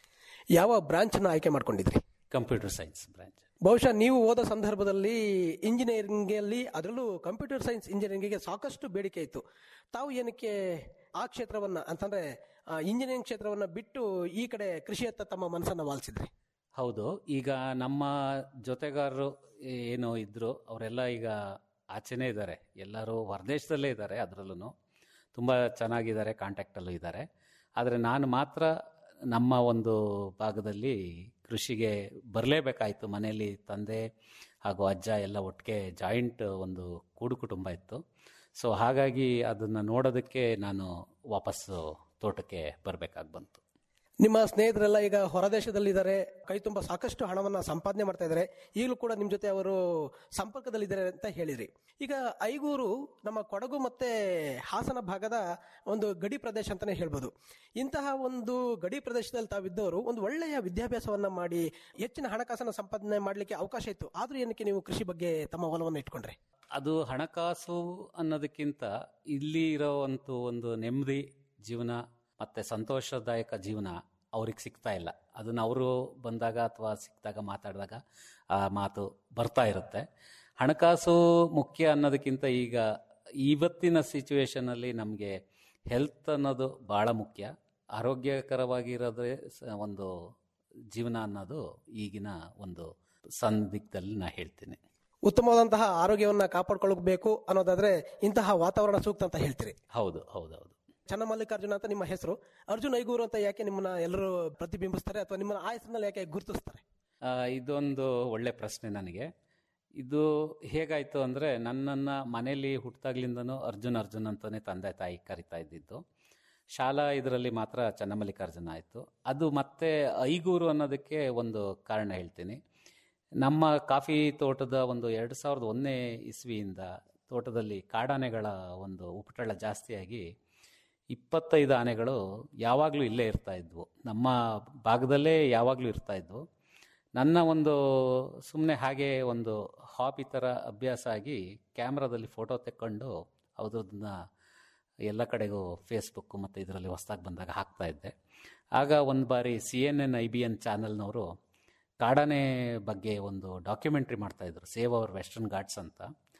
ಯಾವ ಬ್ರಾಂಚ್ ಅನ್ನ ಆಯ್ಕೆ ಮಾಡ್ಕೊಂಡಿದ್ರಿ ಕಂಪ್ಯೂಟರ್ ಸೈನ್ಸ್ ಬ್ರಾಂಚ್ ಬಹುಶಃ ನೀವು ಓದ ಸಂದರ್ಭದಲ್ಲಿ ಇಂಜಿನಿಯರಿಂಗ್ ಅಲ್ಲಿ ಅದರಲ್ಲೂ ಕಂಪ್ಯೂಟರ್ ಸೈನ್ಸ್ ಇಂಜಿನಿಯರಿಂಗ್ಗೆ ಸಾಕಷ್ಟು ಬೇಡಿಕೆ ಇತ್ತು ತಾವು ಏನಕ್ಕೆ ಆ ಕ್ಷೇತ್ರವನ್ನ ಅಂತಂದ್ರೆ ಇಂಜಿನಿಯರಿಂಗ್ ಕ್ಷೇತ್ರವನ್ನ ಬಿಟ್ಟು ಈ ಕಡೆ ಕೃಷಿಯತ್ತ ತಮ್ಮ ಮನಸ್ಸನ್ನ ವಾಲ್ಸಿದ್ರಿ ಹೌದು ಈಗ ನಮ್ಮ ಜೊತೆಗಾರರು ಏನು ಇದ್ರು ಅವರೆಲ್ಲ ಈಗ ಆಚೆನೇ ಇದ್ದಾರೆ ಎಲ್ಲರೂ ಹೊರದೇಶದಲ್ಲೇ ಇದ್ದಾರೆ ಅದರಲ್ಲೂ ತುಂಬ ಚೆನ್ನಾಗಿದ್ದಾರೆ ಕಾಂಟ್ಯಾಕ್ಟಲ್ಲೂ ಇದ್ದಾರೆ ಆದರೆ ನಾನು ಮಾತ್ರ ನಮ್ಮ ಒಂದು ಭಾಗದಲ್ಲಿ ಕೃಷಿಗೆ ಬರಲೇಬೇಕಾಯಿತು ಮನೆಯಲ್ಲಿ ತಂದೆ ಹಾಗೂ ಅಜ್ಜ ಎಲ್ಲ ಒಟ್ಟಿಗೆ ಜಾಯಿಂಟ್ ಒಂದು ಕೂಡು ಕುಟುಂಬ ಇತ್ತು ಸೊ ಹಾಗಾಗಿ ಅದನ್ನು ನೋಡೋದಕ್ಕೆ ನಾನು ವಾಪಸ್ಸು ತೋಟಕ್ಕೆ ಬರಬೇಕಾಗಿ ಬಂತು ನಿಮ್ಮ ಸ್ನೇಹಿತರೆಲ್ಲ ಈಗ ಹೊರದೇಶದಲ್ಲಿದ್ದಾರೆ ಕೈ ತುಂಬ ಸಾಕಷ್ಟು ಹಣವನ್ನ ಸಂಪಾದನೆ ಮಾಡ್ತಾ ಇದ್ದಾರೆ ಈಗಲೂ ಕೂಡ ನಿಮ್ ಜೊತೆ ಅವರು ಸಂಪರ್ಕದಲ್ಲಿದ್ದಾರೆ ಅಂತ ಹೇಳಿದ್ರಿ ಈಗ ಐಗೂರು ನಮ್ಮ ಕೊಡಗು ಮತ್ತೆ ಹಾಸನ ಭಾಗದ ಒಂದು ಗಡಿ ಪ್ರದೇಶ ಅಂತಾನೆ ಹೇಳ್ಬೋದು ಇಂತಹ ಒಂದು ಗಡಿ ಪ್ರದೇಶದಲ್ಲಿ ತಾವಿದ್ದವರು ಒಂದು ಒಳ್ಳೆಯ ವಿದ್ಯಾಭ್ಯಾಸವನ್ನ ಮಾಡಿ ಹೆಚ್ಚಿನ ಹಣಕಾಸನ್ನ ಸಂಪಾದನೆ ಮಾಡಲಿಕ್ಕೆ ಅವಕಾಶ ಇತ್ತು ಆದ್ರೂ ಏನಕ್ಕೆ ನೀವು ಕೃಷಿ ಬಗ್ಗೆ ತಮ್ಮ ಒಲವನ್ನು ಇಟ್ಕೊಂಡ್ರೆ ಅದು ಹಣಕಾಸು ಅನ್ನೋದಕ್ಕಿಂತ ಇಲ್ಲಿ ಇರೋವಂಥ ಒಂದು ನೆಮ್ಮದಿ ಜೀವನ ಮತ್ತು ಸಂತೋಷದಾಯಕ ಜೀವನ ಅವ್ರಿಗೆ ಸಿಗ್ತಾ ಇಲ್ಲ ಅದನ್ನು ಅವರು ಬಂದಾಗ ಅಥವಾ ಸಿಕ್ಕಿದಾಗ ಮಾತಾಡಿದಾಗ ಆ ಮಾತು ಬರ್ತಾ ಇರುತ್ತೆ ಹಣಕಾಸು ಮುಖ್ಯ ಅನ್ನೋದಕ್ಕಿಂತ ಈಗ ಇವತ್ತಿನ ಸಿಚುವೇಶನಲ್ಲಿ ನಮಗೆ ಹೆಲ್ತ್ ಅನ್ನೋದು ಭಾಳ ಮುಖ್ಯ ಆರೋಗ್ಯಕರವಾಗಿರೋದೇ ಸ- ಒಂದು ಜೀವನ ಅನ್ನೋದು ಈಗಿನ ಒಂದು ಸಂದಿಗ್ಧದಲ್ಲಿ ನಾ ಹೇಳ್ತೀನಿ ಉತ್ತಮವಾದಂತಹ ಆರೋಗ್ಯವನ್ನ ಕಾಪಾಡ್ಕೊಳ್ಬೇಕು ಅನ್ನೋದಾದ್ರೆ ಇಂತಹ ವಾತಾವರಣ ಸೂಕ್ತ ಅಂತ ಹೇಳ್ತೀರಿ ಹೌದು ಹೌದು ಹೌದು ಚನ್ನಮಲ್ಲಿಕಾರ್ಜುನ ಅಂತ ನಿಮ್ಮ ಹೆಸರು ಅರ್ಜುನ್ ಐಗೂರು ಅಂತ ಯಾಕೆ ನಿಮ್ಮನ್ನ ಎಲ್ಲರೂ ಪ್ರತಿಬಿಂಬಿಸ್ತಾರೆ ಅಥವಾ ನಿಮ್ಮನ್ನ ಆ ಹೆಸರಿನಲ್ಲಿ ಯಾಕೆ ಗುರುತಿಸ್ತಾರೆ ಆ, ಇದೊಂದು ಒಳ್ಳೆ ಪ್ರಶ್ನೆ ನನಗೆ ಇದು ಹೇಗಾಯಿತು ಅಂದರೆ ನನ್ನನ್ನು ಮನೆಯಲ್ಲಿ ಹುಟ್ಟಿದಾಗ್ಲಿಂದನೂ ಅರ್ಜುನ್ ಅರ್ಜುನ್ ಅಂತಲೇ ತಂದೆ ತಾಯಿ ಕರಿತಾ ಇದ್ದಿದ್ದು ಶಾಲಾ ಇದರಲ್ಲಿ ಮಾತ್ರ ಚನ್ನಮಲ್ಲಿಕಾರ್ಜುನ ಆಯಿತು ಅದು ಮತ್ತೆ ಐಗೂರು ಅನ್ನೋದಕ್ಕೆ ಒಂದು ಕಾರಣ ಹೇಳ್ತೀನಿ ನಮ್ಮ ಕಾಫಿ ತೋಟದ ಒಂದು ಎರಡು ಸಾವಿರದ ಒಂದನೇ ಇಸ್ವಿಯಿಂದ ತೋಟದಲ್ಲಿ ಕಾಡಾನೆಗಳ ಒಂದು ಉಪಟಳ ಜಾಸ್ತಿಯಾಗಿ ಇಪ್ಪತ್ತೈದು ಆನೆಗಳು ಯಾವಾಗಲೂ ಇಲ್ಲೇ ಇರ್ತಾ ಇದ್ವು ನಮ್ಮ ಭಾಗದಲ್ಲೇ ಯಾವಾಗಲೂ ಇರ್ತಾ ಇದ್ವು ನನ್ನ ಒಂದು ಸುಮ್ಮನೆ ಹಾಗೆ ಒಂದು ಹಾಬಿ ಥರ ಅಭ್ಯಾಸ ಆಗಿ ಕ್ಯಾಮ್ರಾದಲ್ಲಿ ಫೋಟೋ ತೆಕ್ಕೊಂಡು ಅದ್ರದನ್ನ ಎಲ್ಲ ಕಡೆಗೂ ಫೇಸ್ಬುಕ್ಕು ಮತ್ತು ಇದರಲ್ಲಿ ಹೊಸ್ದಾಗಿ ಬಂದಾಗ ಹಾಕ್ತಾ ಇದ್ದೆ ಆಗ ಒಂದು ಬಾರಿ C N N I B N ಚಾನಲ್ನವರು ಕಾಡಾನೆ ಬಗ್ಗೆ ಒಂದು ಡಾಕ್ಯುಮೆಂಟ್ರಿ ಮಾಡ್ತಾಯಿದ್ರು ಸೇವ್ ಅವರ್ ವೆಸ್ಟರ್ನ್ ಘಾಟ್ಸ್ ಅಂತ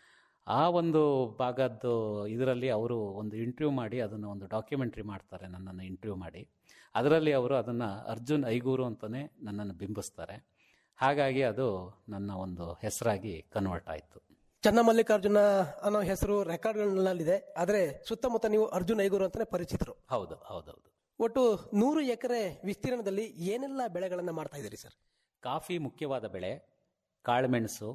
ಆ ಒಂದು ಭಾಗದ್ದು ಇದರಲ್ಲಿ ಅವರು ಒಂದು ಇಂಟರ್ವ್ಯೂ ಮಾಡಿ ಅದನ್ನು ಒಂದು ಡಾಕ್ಯುಮೆಂಟ್ರಿ ಮಾಡ್ತಾರೆ ನನ್ನನ್ನು ಇಂಟರ್ವ್ಯೂ ಮಾಡಿ ಅದರಲ್ಲಿ ಅವರು ಅದನ್ನು ಅರ್ಜುನ್ ಐಗೂರು ಅಂತಲೇ ನನ್ನನ್ನು ಬಿಂಬಿಸ್ತಾರೆ ಹಾಗಾಗಿ ಅದು ನನ್ನ ಒಂದು ಹೆಸರಾಗಿ ಕನ್ವರ್ಟ್ ಆಯಿತು ಚನ್ನಮಲ್ಲಿಕಾರ್ಜುನ ಅನ್ನೋ ಹೆಸರು ರೆಕಾರ್ಡ್ಗಳಲ್ಲಿದೆ ಆದ್ರೆ ಸುತ್ತಮುತ್ತ ನೀವು ಅರ್ಜುನ್ ಐಗೂರು ಅಂತಾನೆ ಪರಿಚಿತರು ಹೌದು ಹೌದೌದು ಒಟ್ಟು ನೂರು ಎಕರೆ ವಿಸ್ತೀರ್ಣದಲ್ಲಿ ಏನೆಲ್ಲ ಬೆಳೆಗಳನ್ನ ಮಾಡ್ತಾ ಇದ್ದೀರಿ ಸರ್ ಕಾಫಿ ಮುಖ್ಯವಾದ ಬೆಳೆ ಕಾಳುಮೆಣಸು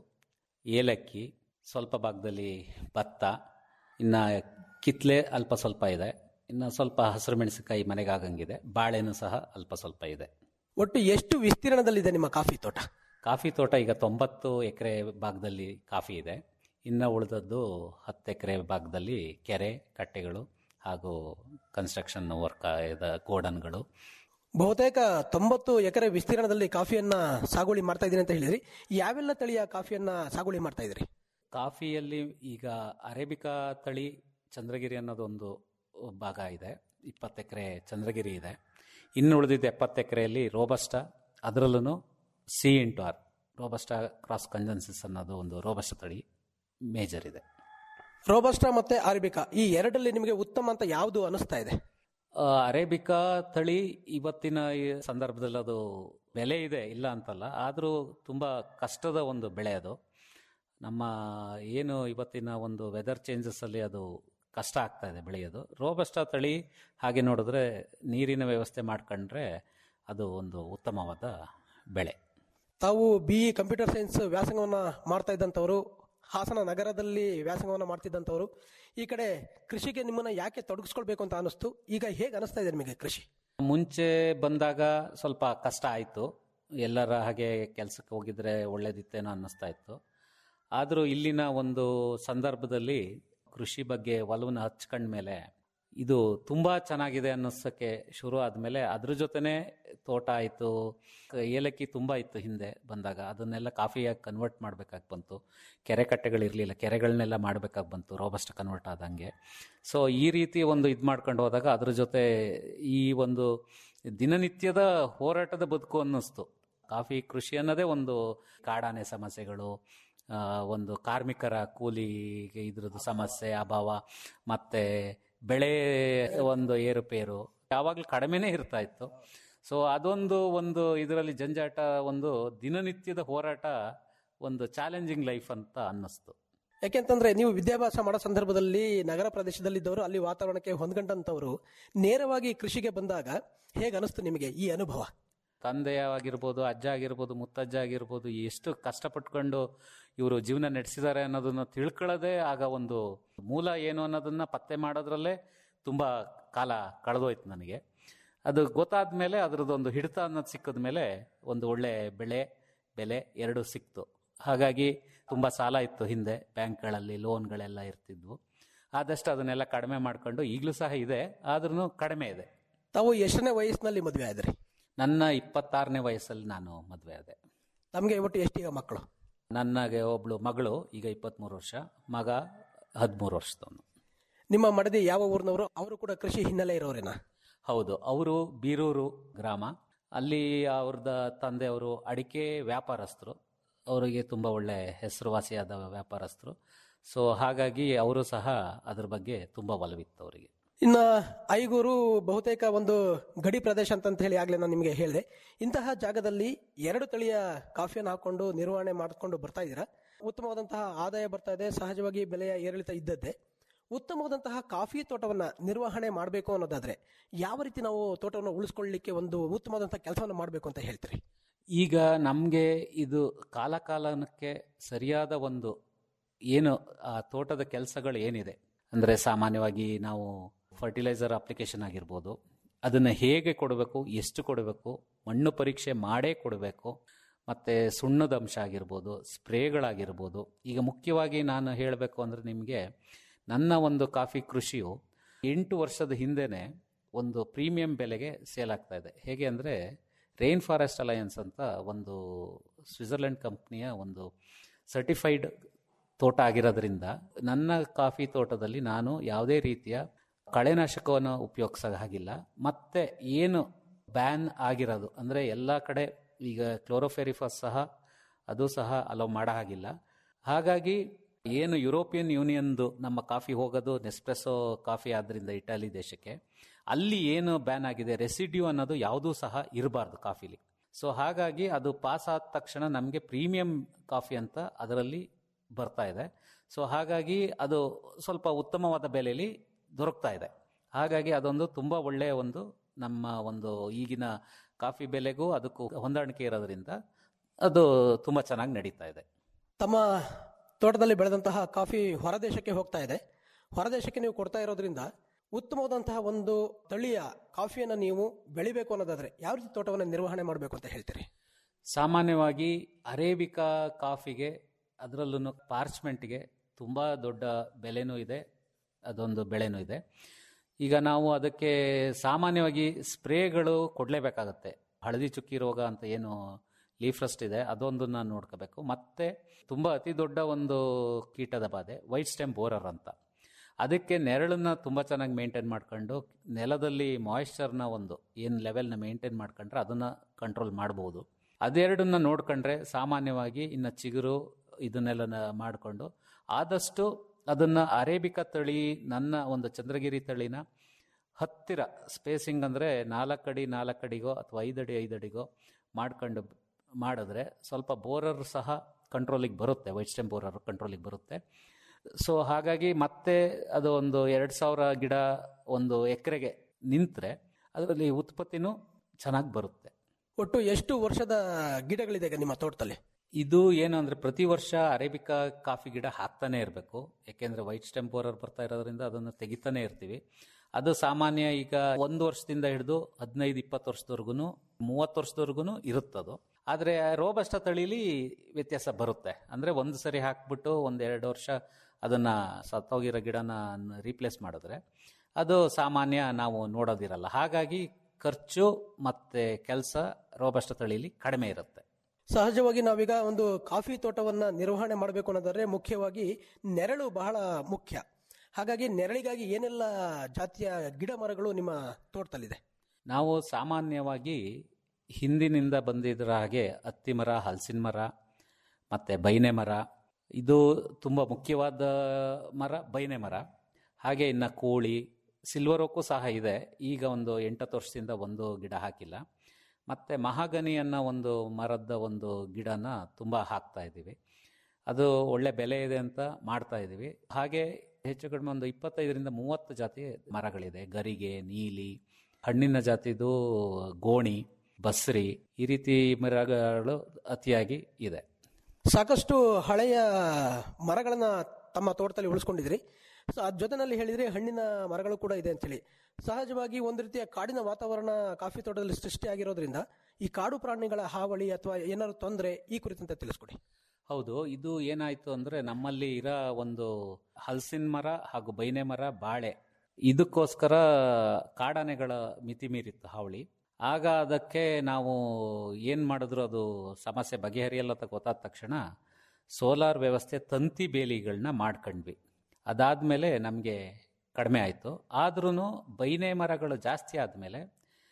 ಏಲಕ್ಕಿ ಸ್ವಲ್ಪ ಭಾಗದಲ್ಲಿ ಭತ್ತ ಇನ್ನು ಕಿತ್ಲೆ ಅಲ್ಪ ಸ್ವಲ್ಪ ಇದೆ ಇನ್ನು ಸ್ವಲ್ಪ ಹಸಿರು ಮೆಣಸಿನಕಾಯಿ ಮನೆಗೆ ಆಗಂಗಿದೆ ಬಾಳೆನೂ ಸಹ ಅಲ್ಪ ಸ್ವಲ್ಪ ಇದೆ ಒಟ್ಟು ಎಷ್ಟು ವಿಸ್ತೀರ್ಣದಲ್ಲಿದೆ ನಿಮ್ಮ ಕಾಫಿ ತೋಟ ಕಾಫಿ ತೋಟ ಈಗ ತೊಂಬತ್ತು ಎಕರೆ ಭಾಗದಲ್ಲಿ ಕಾಫಿ ಇದೆ ಇನ್ನು ಉಳಿದದ್ದು ಹತ್ತು ಎಕರೆ ಭಾಗದಲ್ಲಿ ಕೆರೆ ಕಟ್ಟೆಗಳು ಹಾಗೂ ಕನ್ಸ್ಟ್ರಕ್ಷನ್ ವರ್ಕ್ ಗೋಡನ್ಗಳು ಬಹುತೇಕ ತೊಂಬತ್ತು ಎಕರೆ ವಿಸ್ತೀರ್ಣದಲ್ಲಿ ಕಾಫಿಯನ್ನ ಸಾಗುವಳಿ ಮಾಡ್ತಾ ಇದ್ದೀನಿ ಅಂತ ಹೇಳಿದ್ರಿ ಯಾವೆಲ್ಲ ತಳಿಯ ಕಾಫಿಯನ್ನ ಸಾಗುವಳಿ ಮಾಡ್ತಾ ಇದ್ರಿ ಕಾಫಿಯಲ್ಲಿ ಈಗ ಅರೇಬಿಕಾ ತಳಿ ಚಂದ್ರಗಿರಿ ಅನ್ನೋದೊಂದು ಭಾಗ ಇದೆ ಇಪ್ಪತ್ತು ಎಕರೆ ಚಂದ್ರಗಿರಿ ಇದೆ ಇನ್ನು ಉಳಿದಿದ್ದು ಎಪ್ಪತ್ತು ಎಕರೆಯಲ್ಲಿ ರೋಬಸ್ಟಾ ಅದರಲ್ಲೂ C into R robusta cross congensis ಅನ್ನೋದು ಒಂದು ರೋಬಸ್ಟ ತಳಿ ಮೇಜರ್ ಇದೆ ರೋಬಸ್ಟಾ ಮತ್ತೆ ಆರ್ಬಿಕಾ ಈ ಎರಡಲ್ಲಿ ನಿಮಗೆ ಉತ್ತಮ ಅಂತ ಯಾವುದು ಅನಿಸ್ತಾ ಇದೆ ಆ, ಅರೇಬಿಕಾ ತಳಿ ಇವತ್ತಿನ ಈ ಸಂದರ್ಭದಲ್ಲಿ ಅದು ಬೆಲೆ ಇದೆ ಇಲ್ಲ ಅಂತಲ್ಲ ಆದರೂ ತುಂಬ ಕಷ್ಟದ ಒಂದು ಬೆಳೆ ಅದು ನಮ್ಮ ಏನು ಇವತ್ತಿನ ಒಂದು ವೆದರ್ ಚೇಂಜಸ್ಸಲ್ಲಿ ಅದು ಕಷ್ಟ ಆಗ್ತಾ ಇದೆ ಬೆಳೆಯೋದು ರೋಬಸ್ಟ ತಳಿ ಹಾಗೆ ನೋಡಿದ್ರೆ ನೀರಿನ ವ್ಯವಸ್ಥೆ ಮಾಡ್ಕೊಂಡ್ರೆ ಅದು ಒಂದು ಉತ್ತಮವಾದ ಬೆಳೆ ತಾವು ಬಿ ಇ ಕಂಪ್ಯೂಟರ್ ಸೈನ್ಸ್ ವ್ಯಾಸಂಗವನ್ನ ಮಾಡ್ತಾ ಇದ್ದಂಥವರು ಹಾಸನ ನಗರದಲ್ಲಿ ವ್ಯಾಸಂಗವನ್ನ ಮಾಡ್ತಿದ್ದಂಥವರು ಈ ಕಡೆ ಕೃಷಿಗೆ ನಿಮ್ಮನ್ನ ಯಾಕೆ ತೊಡಗಿಸ್ಕೊಳ್ಬೇಕು ಅಂತ ಅನಿಸ್ತು ಈಗ ಹೇಗೆ ಅನಿಸ್ತಾ ಇದೆ ನಿಮಗೆ ಕೃಷಿ ಮುಂಚೆ ಬಂದಾಗ ಸ್ವಲ್ಪ ಕಷ್ಟ ಆಯಿತು ಎಲ್ಲರ ಹಾಗೆ ಕೆಲಸಕ್ಕೆ ಹೋಗಿದ್ರೆ ಒಳ್ಳೇದಿತ್ತೇನೋ ಅನ್ನಿಸ್ತಾ ಇತ್ತು ಆದರೂ ಇಲ್ಲಿನ ಒಂದು ಸಂದರ್ಭದಲ್ಲಿ ಕೃಷಿ ಬಗ್ಗೆ ಒಲವನ್ನು ಹಚ್ಕೊಂಡ್ಮೇಲೆ ಇದು ತುಂಬ ಚೆನ್ನಾಗಿದೆ ಅನ್ನಿಸೋಕ್ಕೆ ಶುರು ಆದಮೇಲೆ ಅದ್ರ ಜೊತೆನೇ ತೋಟ ಆಯಿತು ಏಲಕ್ಕಿ ತುಂಬ ಇತ್ತು ಹಿಂದೆ ಬಂದಾಗ ಅದನ್ನೆಲ್ಲ ಕಾಫಿಯಾಗಿ ಕನ್ವರ್ಟ್ ಮಾಡಬೇಕಾಗಿ ಬಂತು ಕೆರೆ ಕಟ್ಟೆಗಳಿರಲಿಲ್ಲ ಕೆರೆಗಳನ್ನೆಲ್ಲ ಮಾಡಬೇಕಾಗಿ ಬಂತು ರೋಬಸ್ಟ್ ಕನ್ವರ್ಟ್ ಆದಂಗೆ ಸೊ ಈ ರೀತಿ ಒಂದು ಇದು ಮಾಡ್ಕೊಂಡು ಹೋದಾಗ ಅದ್ರ ಜೊತೆ ಈ ಒಂದು ದಿನನಿತ್ಯದ ಹೋರಾಟದ ಬದುಕು ಅನ್ನಿಸ್ತು ಕಾಫಿ ಕೃಷಿ ಅನ್ನೋದೇ ಒಂದು ಕಾಡಾನೆ ಸಮಸ್ಯೆಗಳು ಆ, ಒಂದು ಕಾರ್ಮಿಕರ ಕೂಲಿಗೆ ಇದ್ರದ್ದು ಸಮಸ್ಯೆ ಅಭಾವ ಮತ್ತೆ ಬೆಳೆ ಒಂದು ಏರುಪೇರು ಯಾವಾಗಲೂ ಕಡಿಮೆನೇ ಇರ್ತಾ ಇತ್ತು ಸೊ ಅದೊಂದು ಒಂದು ಇದರಲ್ಲಿ ಜಂಜಾಟ ಒಂದು ದಿನನಿತ್ಯದ ಹೋರಾಟ ಒಂದು ಚಾಲೆಂಜಿಂಗ್ ಲೈಫ್ ಅಂತ ಅನ್ನಿಸ್ತು ಯಾಕೆಂತಂದ್ರೆ ನೀವು ವಿದ್ಯಾಭ್ಯಾಸ ಮಾಡೋ ಸಂದರ್ಭದಲ್ಲಿ ನಗರ ಪ್ರದೇಶದಲ್ಲಿದ್ದವರು ಅಲ್ಲಿ ವಾತಾವರಣಕ್ಕೆ ಹೊಂದ್ಕೊಂಡಂತವರು ನೇರವಾಗಿ ಕೃಷಿಗೆ ಬಂದಾಗ ಹೇಗೆ ಅನಿಸ್ತು ನಿಮಗೆ ಈ ಅನುಭವ ತಂದೆ ಆಗಿರ್ಬೋದು ಅಜ್ಜ ಆಗಿರ್ಬೋದು ಮುತ್ತಜ್ಜ ಆಗಿರ್ಬೋದು ಎಷ್ಟು ಕಷ್ಟಪಟ್ಕೊಂಡು ಇವರು ಜೀವನ ನಡೆಸಿದ್ದಾರೆ ಅನ್ನೋದನ್ನ ತಿಳ್ಕೊಳ್ಳೋದೇ ಆಗ ಒಂದು ಮೂಲ ಏನು ಅನ್ನೋದನ್ನ ಪತ್ತೆ ಮಾಡೋದ್ರಲ್ಲೇ ತುಂಬ ಕಾಲ ಕಳೆದೋಯ್ತು ನನಗೆ ಅದು ಗೊತ್ತಾದ ಮೇಲೆ ಅದರದ್ದೊಂದು ಹಿಡಿತ ಅನ್ನೋದು ಸಿಕ್ಕಿದ ಮೇಲೆ ಒಂದು ಒಳ್ಳೆ ಬೆಳೆ ಬೆಲೆ ಎರಡು ಸಿಕ್ತು ಹಾಗಾಗಿ ತುಂಬ ಸಾಲ ಇತ್ತು ಹಿಂದೆ ಬ್ಯಾಂಕ್ಗಳಲ್ಲಿ ಲೋನ್ಗಳೆಲ್ಲ ಇರ್ತಿದ್ವು ಆದಷ್ಟು ಅದನ್ನೆಲ್ಲ ಕಡಿಮೆ ಮಾಡ್ಕೊಂಡು ಈಗಲೂ ಸಹ ಇದೆ ಆದ್ರೂ ಕಡಿಮೆ ಇದೆ ತಾವು ಎಷ್ಟನೇ ವಯಸ್ಸಿನಲ್ಲಿ ಮದುವೆ ಆದ್ರಿ ನನ್ನ ಇಪ್ಪತ್ತಾರನೇ ವಯಸ್ಸಲ್ಲಿ ನಾನು ಮದುವೆ ಆದೆ ತಮಗೆ ಒಟ್ಟು ಎಷ್ಟೀಗ ಮಕ್ಕಳು ನನಗೆ ಒಬ್ಳು ಮಗಳು ಈಗ ಇಪ್ಪತ್ತ್ಮೂರು ವರ್ಷ ಮಗ ಹದಿಮೂರು ವರ್ಷದವನು ನಿಮ್ಮ ಮಡದಿ ಯಾವ ಊರಿನವರು ಅವರು ಕೂಡ ಕೃಷಿ ಹಿನ್ನೆಲೆ ಇರೋರೇನಾ ಹೌದು ಅವರು ಬೀರೂರು ಗ್ರಾಮ ಅಲ್ಲಿ ಅವ್ರದ ತಂದೆಯವರು ಅಡಿಕೆ ವ್ಯಾಪಾರಸ್ಥರು ಅವರಿಗೆ ತುಂಬ ಒಳ್ಳೆ ಹೆಸರುವಾಸಿಯಾದ ವ್ಯಾಪಾರಸ್ಥರು ಸೊ ಹಾಗಾಗಿ ಅವರು ಸಹ ಅದ್ರ ಬಗ್ಗೆ ತುಂಬ ಒಲವಿತ್ತು ಅವರಿಗೆ ಇನ್ನ ಐಗೂರು ಬಹುತೇಕ ಒಂದು ಗಡಿ ಪ್ರದೇಶ ಅಂತ ಹೇಳಿ ಆಗ್ಲೇ ನಾನು ನಿಮಗೆ ಹೇಳಿದೆ ಇಂತಹ ಜಾಗದಲ್ಲಿ ಎರಡು ತಳಿಯ ಕಾಫಿಯನ್ನು ಹಾಕೊಂಡು ನಿರ್ವಹಣೆ ಮಾಡಿಕೊಂಡು ಬರ್ತಾ ಇದ್ದೀರಾ ಉತ್ತಮವಾದಂತಹ ಆದಾಯ ಬರ್ತಾ ಇದೆ ಸಹಜವಾಗಿ ಬೆಲೆಯ ಏರಿಳಿತ ಇದ್ದದ್ದೇ ಉತ್ತಮವಾದಂತಹ ಕಾಫಿ ತೋಟವನ್ನ ನಿರ್ವಹಣೆ ಮಾಡಬೇಕು ಅನ್ನೋದಾದ್ರೆ ಯಾವ ರೀತಿ ನಾವು ತೋಟವನ್ನು ಉಳಿಸ್ಕೊಳ್ಳಿಕ್ಕೆ ಒಂದು ಉತ್ತಮವಾದಂತಹ ಕೆಲಸವನ್ನು ಮಾಡಬೇಕು ಅಂತ ಹೇಳ್ತೀರಿ ಈಗ ನಮಗೆ ಇದು ಕಾಲ ಕಾಲಕ್ಕೆ ಸರಿಯಾದ ಒಂದು ಏನು ಆ ತೋಟದ ಕೆಲಸಗಳು ಏನಿದೆ ಅಂದರೆ ಸಾಮಾನ್ಯವಾಗಿ ನಾವು ಫರ್ಟಿಲೈಸರ್ ಅಪ್ಲಿಕೇಶನ್ ಆಗಿರ್ಬೋದು ಅದನ್ನು ಹೇಗೆ ಕೊಡಬೇಕು ಎಷ್ಟು ಕೊಡಬೇಕು ಮಣ್ಣು ಪರೀಕ್ಷೆ ಮಾಡೇ ಕೊಡಬೇಕು ಮತ್ತು ಸುಣ್ಣದ ಅಂಶ ಆಗಿರ್ಬೋದು ಸ್ಪ್ರೇಗಳಾಗಿರ್ಬೋದು ಈಗ ಮುಖ್ಯವಾಗಿ ನಾನು ಹೇಳಬೇಕು ಅಂದರೆ ನಿಮಗೆ ನನ್ನ ಒಂದು ಕಾಫಿ ಕೃಷಿಯು ಎಂಟು ವರ್ಷದ ಹಿಂದೆನೇ ಒಂದು ಪ್ರೀಮಿಯಂ ಬೆಲೆಗೆ ಸೇಲ್ ಆಗ್ತಾ ಇದೆ ಹೇಗೆ ಅಂದರೆ ರೈನ್ ಫಾರೆಸ್ಟ್ ಅಲಯನ್ಸ್ ಅಂತ ಒಂದು ಸ್ವಿಟ್ಜರ್ಲೆಂಡ್ ಕಂಪ್ನಿಯ ಒಂದು ಸರ್ಟಿಫೈಡ್ ತೋಟ ಆಗಿರೋದ್ರಿಂದ ನನ್ನ ಕಾಫಿ ತೋಟದಲ್ಲಿ ನಾನು ಯಾವುದೇ ರೀತಿಯ ಕಳೆನಾಶಕವನ್ನು ಉಪಯೋಗಿಸೋ ಹಾಗಿಲ್ಲ ಮತ್ತೆ ಏನು ಬ್ಯಾನ್ ಆಗಿರೋದು ಅಂದರೆ ಎಲ್ಲ ಕಡೆ ಈಗ ಕ್ಲೋರೋಫೆರಿಫಸ್ ಸಹ ಅದು ಸಹ ಅಲೋ ಮಾಡೋ ಹಾಗಿಲ್ಲ ಹಾಗಾಗಿ ಏನು ಯುರೋಪಿಯನ್ ಯೂನಿಯನ್ದು ನಮ್ಮ ಕಾಫಿ ಹೋಗೋದು ನೆಸ್ಪ್ರೆಸೋ ಕಾಫಿ ಆದ್ದರಿಂದ ಇಟಲಿ ದೇಶಕ್ಕೆ ಅಲ್ಲಿ ಏನು ಬ್ಯಾನ್ ಆಗಿದೆ ರೆಸಿಡ್ಯೂ ಅನ್ನೋದು ಯಾವುದೂ ಸಹ ಇರಬಾರ್ದು ಕಾಫಿಲಿ ಸೊ ಹಾಗಾಗಿ ಅದು ಪಾಸ್ ಆದ ತಕ್ಷಣ ನಮಗೆ ಪ್ರೀಮಿಯಂ ಕಾಫಿ ಅಂತ ಅದರಲ್ಲಿ ಬರ್ತಾ ಇದೆ ಸೊ ಹಾಗಾಗಿ ಅದು ಸ್ವಲ್ಪ ಉತ್ತಮವಾದ ಬೆಲೆಯಲ್ಲಿ ದೊರಕ್ತಾ ಇದೆ ಹಾಗಾಗಿ ಅದೊಂದು ತುಂಬ ಒಳ್ಳೆಯ ಒಂದು ನಮ್ಮ ಒಂದು ಈಗಿನ ಕಾಫಿ ಬೆಲೆಗೂ ಅದಕ್ಕೂ ಹೊಂದಾಣಿಕೆ ಇರೋದ್ರಿಂದ ಅದು ತುಂಬ ಚೆನ್ನಾಗಿ ನಡೀತಾ ಇದೆ ತಮ್ಮ ತೋಟದಲ್ಲಿ ಬೆಳೆದಂತಹ ಕಾಫಿ ಹೊರದೇಶಕ್ಕೆ ಹೋಗ್ತಾ ಇದೆ ಹೊರದೇಶಕ್ಕೆ ನೀವು ಕೊಡ್ತಾ ಇರೋದ್ರಿಂದ ಉತ್ತಮವಾದಂತಹ ಒಂದು ತಳಿಯ ಕಾಫಿಯನ್ನು ನೀವು ಬೆಳಿಬೇಕು ಅನ್ನೋದಾದ್ರೆ ಯಾವ ರೀತಿ ತೋಟವನ್ನು ನಿರ್ವಹಣೆ ಮಾಡಬೇಕು ಅಂತ ಹೇಳ್ತೀರಿ ಸಾಮಾನ್ಯವಾಗಿ ಅರೇಬಿಕಾ ಕಾಫಿಗೆ ಅದರಲ್ಲೂ ಪಾರ್ಚ್ಮೆಂಟ್ಗೆ ತುಂಬ ದೊಡ್ಡ ಬೆಲೆನೂ ಇದೆ ಅದೊಂದು ಬೆಳೆನೂ ಇದೆ ಈಗ ನಾವು ಅದಕ್ಕೆ ಸಾಮಾನ್ಯವಾಗಿ ಸ್ಪ್ರೇಗಳು ಕೊಡಲೇಬೇಕಾಗತ್ತೆ ಹಳದಿ ಚುಕ್ಕಿ ರೋಗ ಅಂತ ಏನು ಲೀಫ್ ರಸ್ಟ್ ಇದೆ ಅದೊಂದನ್ನ ನೋಡ್ಕೋಬೇಕು ಮತ್ತೆ ತುಂಬ ಅತಿ ದೊಡ್ಡ ಒಂದು ಕೀಟದ ಬಾಧೆ ವೈಟ್ ಸ್ಟೆಮ್ ಬೋರರ್ ಅಂತ ಅದಕ್ಕೆ ನೆರಳನ್ನ ತುಂಬ ಚೆನ್ನಾಗಿ ಮೇಂಟೈನ್ ಮಾಡ್ಕೊಂಡು ನೆಲದಲ್ಲಿ ಮಾಯಿಶ್ಚರ್ನ ಒಂದು ಏನು ಲೆವೆಲ್ನ ಮೇಂಟೈನ್ ಮಾಡ್ಕೊಂಡ್ರೆ ಅದನ್ನು ಕಂಟ್ರೋಲ್ ಮಾಡ್ಬೋದು ಅದೆರಡನ್ನ ನೋಡ್ಕೊಂಡ್ರೆ ಸಾಮಾನ್ಯವಾಗಿ ಇನ್ನು ಚಿಗುರು ಇದನ್ನೆಲ್ಲ ಮಾಡಿಕೊಂಡು ಆದಷ್ಟು ಅದನ್ನು ಅರೇಬಿಕಾ ತಳಿ ನನ್ನ ಒಂದು ಚಂದ್ರಗಿರಿ ತಳಿನ ಹತ್ತಿರ ಸ್ಪೇಸಿಂಗ್ ಅಂದರೆ ನಾಲ್ಕಡಿ ನಾಲ್ಕಡಿಗೋ ಅಥವಾ ಐದಡಿ ಐದಡಿಗೋ ಮಾಡ್ಕೊಂಡು ಮಾಡಿದ್ರೆ ಸ್ವಲ್ಪ ಬೋರರ್ ಸಹ ಕಂಟ್ರೋಲಿಗೆ ಬರುತ್ತೆ ವೈಟ್ ಸ್ಟೆಮ್ ಬೋರರ್ ಕಂಟ್ರೋಲಿಗೆ ಬರುತ್ತೆ ಸೊ ಹಾಗಾಗಿ ಮತ್ತೆ ಅದು ಒಂದು ಎರಡು ಸಾವಿರ ಗಿಡ ಒಂದು ಎಕರೆಗೆ ನಿಂತರೆ ಅದರಲ್ಲಿ ಉತ್ಪತ್ತಿನೂ ಚೆನ್ನಾಗಿ ಬರುತ್ತೆ ಒಟ್ಟು ಎಷ್ಟು ವರ್ಷದ ಗಿಡಗಳಿದೆ ಈಗ ನಿಮ್ಮ ತೋಟದಲ್ಲಿ ಇದು ಏನು ಅಂದ್ರೆ ಪ್ರತಿ ವರ್ಷ ಅರೇಬಿಕಾ ಕಾಫಿ ಗಿಡ ಹಾಕ್ತಾನೆ ಇರಬೇಕು ಯಾಕೆಂದ್ರೆ ವೈಟ್ ಸ್ಟೆಂಪೋರರ್ ಬರ್ತಾ ಇರೋದ್ರಿಂದ ಅದನ್ನು ತೆಗಿತಾನೆ ಇರ್ತೀವಿ ಅದು ಸಾಮಾನ್ಯ ಈಗ ಒಂದು ವರ್ಷದಿಂದ ಹಿಡಿದು ಹದಿನೈದು ಇಪ್ಪತ್ತು ವರ್ಷದವರೆಗೂ ಮೂವತ್ತು ವರ್ಷದವರೆಗೂ ಇರುತ್ತದು ಆದರೆ ರೋಬಸ್ಟ ತಳಿಲಿ ವ್ಯತ್ಯಾಸ ಬರುತ್ತೆ ಅಂದ್ರೆ ಒಂದು ಸರಿ ಹಾಕ್ಬಿಟ್ಟು ಒಂದು ಎರಡು ವರ್ಷ ಅದನ್ನ ಸತ್ತೋಗಿರೋ ಗಿಡನ ರೀಪ್ಲೇಸ್ ಮಾಡಿದ್ರೆ ಅದು ಸಾಮಾನ್ಯ ನಾವು ನೋಡೋದಿರಲ್ಲ ಹಾಗಾಗಿ ಖರ್ಚು ಮತ್ತೆ ಕೆಲಸ ರೋಬಸ್ಟ ತಳಿಲಿ ಕಡಿಮೆ ಇರುತ್ತೆ ಸಹಜವಾಗಿ ನಾವೀಗ ಒಂದು ಕಾಫಿ ತೋಟವನ್ನ ನಿರ್ವಹಣೆ ಮಾಡಬೇಕು ಅನ್ನೋದಾದ್ರೆ ಮುಖ್ಯವಾಗಿ ನೆರಳು ಬಹಳ ಮುಖ್ಯ ಹಾಗಾಗಿ ನೆರಳಿಗಾಗಿ ಏನೆಲ್ಲ ಜಾತಿಯ ಗಿಡ ಮರಗಳು ನಿಮ್ಮ ತೋಟದಲ್ಲಿದೆ ನಾವು ಸಾಮಾನ್ಯವಾಗಿ ಹಿಂದಿನಿಂದ ಬಂದಿದ್ರ ಹಾಗೆ ಹತ್ತಿ ಮರ ಹಲಸಿನ ಮರ ಮತ್ತು ಬೈನೆ ಮರ ಇದು ತುಂಬ ಮುಖ್ಯವಾದ ಮರ ಬೈನೆ ಮರ ಹಾಗೆ ಇನ್ನು ಕೋಳಿ ಸಿಲ್ವರ್ ಓಕು ಸಹ ಇದೆ ಈಗ ಒಂದು ಎಂಟತ್ತು ವರ್ಷದಿಂದ ಒಂದು ಗಿಡ ಹಾಕಿಲ್ಲ ಮತ್ತು ಮಹಾಗನಿ ಅನ್ನೋ ಒಂದು ಮರದ ಒಂದು ಗಿಡನ ತುಂಬ ಹಾಕ್ತಾ ಇದ್ದೀವಿ ಅದು ಒಳ್ಳೆ ಬೆಲೆ ಇದೆ ಅಂತ ಮಾಡ್ತಾ ಇದ್ದೀವಿ ಹಾಗೆ ಹೆಚ್ಚು ಕಡಿಮೆ ಒಂದು ಇಪ್ಪತ್ತೈದರಿಂದ ಮೂವತ್ತು ಜಾತಿ ಮರಗಳಿದೆ ಗರಿಗೆ ನೀಲಿ ಹಣ್ಣಿನ ಜಾತಿದು ಗೋಣಿ ಬಸ್ರಿ ಈ ರೀತಿ ಮರಗಳು ಅತಿಯಾಗಿ ಇದೆ ಸಾಕಷ್ಟು ಹಳೆಯ ಮರಗಳನ್ನ ತಮ್ಮ ತೋಟದಲ್ಲಿ ಉಳಿಸ್ಕೊಂಡಿದ್ರಿ ಸೊ ಅದ್ ಜೊತೆನಲ್ಲಿ ಹೇಳಿದ್ರೆ ಹಣ್ಣಿನ ಮರಗಳು ಕೂಡ ಇದೆ ಅಂತೇಳಿ ಸಹಜವಾಗಿ ಒಂದು ರೀತಿಯ ಕಾಡಿನ ವಾತಾವರಣ ಕಾಫಿ ತೋಟದಲ್ಲಿ ಸೃಷ್ಟಿಯಾಗಿರೋದ್ರಿಂದ ಈ ಕಾಡು ಪ್ರಾಣಿಗಳ ಹಾವಳಿ ಅಥವಾ ಏನಾದ್ರು ತೊಂದರೆ ಈ ಕುರಿತಂತೆ ತಿಳಿಸ್ಕೊಡಿ ಹೌದು ಇದು ಏನಾಯ್ತು ಅಂದ್ರೆ ನಮ್ಮಲ್ಲಿ ಇರೋ ಒಂದು ಹಲಸಿನ ಮರ ಹಾಗೂ ಬೈನೆ ಮರ ಬಾಳೆ ಇದಕ್ಕೋಸ್ಕರ ಕಾಡಾನೆಗಳ ಮಿತಿ ಮೀರಿತ್ತು ಹಾವಳಿ ಆಗ ಅದಕ್ಕೆ ನಾವು ಏನು ಮಾಡಿದ್ರು ಅದು ಸಮಸ್ಯೆ ಬಗೆಹರಿಯಲ್ಲ ಅಂತ ಗೊತ್ತಾದ ತಕ್ಷಣ ಸೋಲಾರ್ ವ್ಯವಸ್ಥೆ ತಂತಿ ಬೇಲಿಗಳನ್ನ ಮಾಡ್ಕೊಂಡ್ವಿ ಅದಾದಮೇಲೆ ನಮಗೆ ಕಡಿಮೆ ಆಯಿತು ಆದ್ರೂ ಬೈನೆ ಮರಗಳು ಜಾಸ್ತಿ ಆದಮೇಲೆ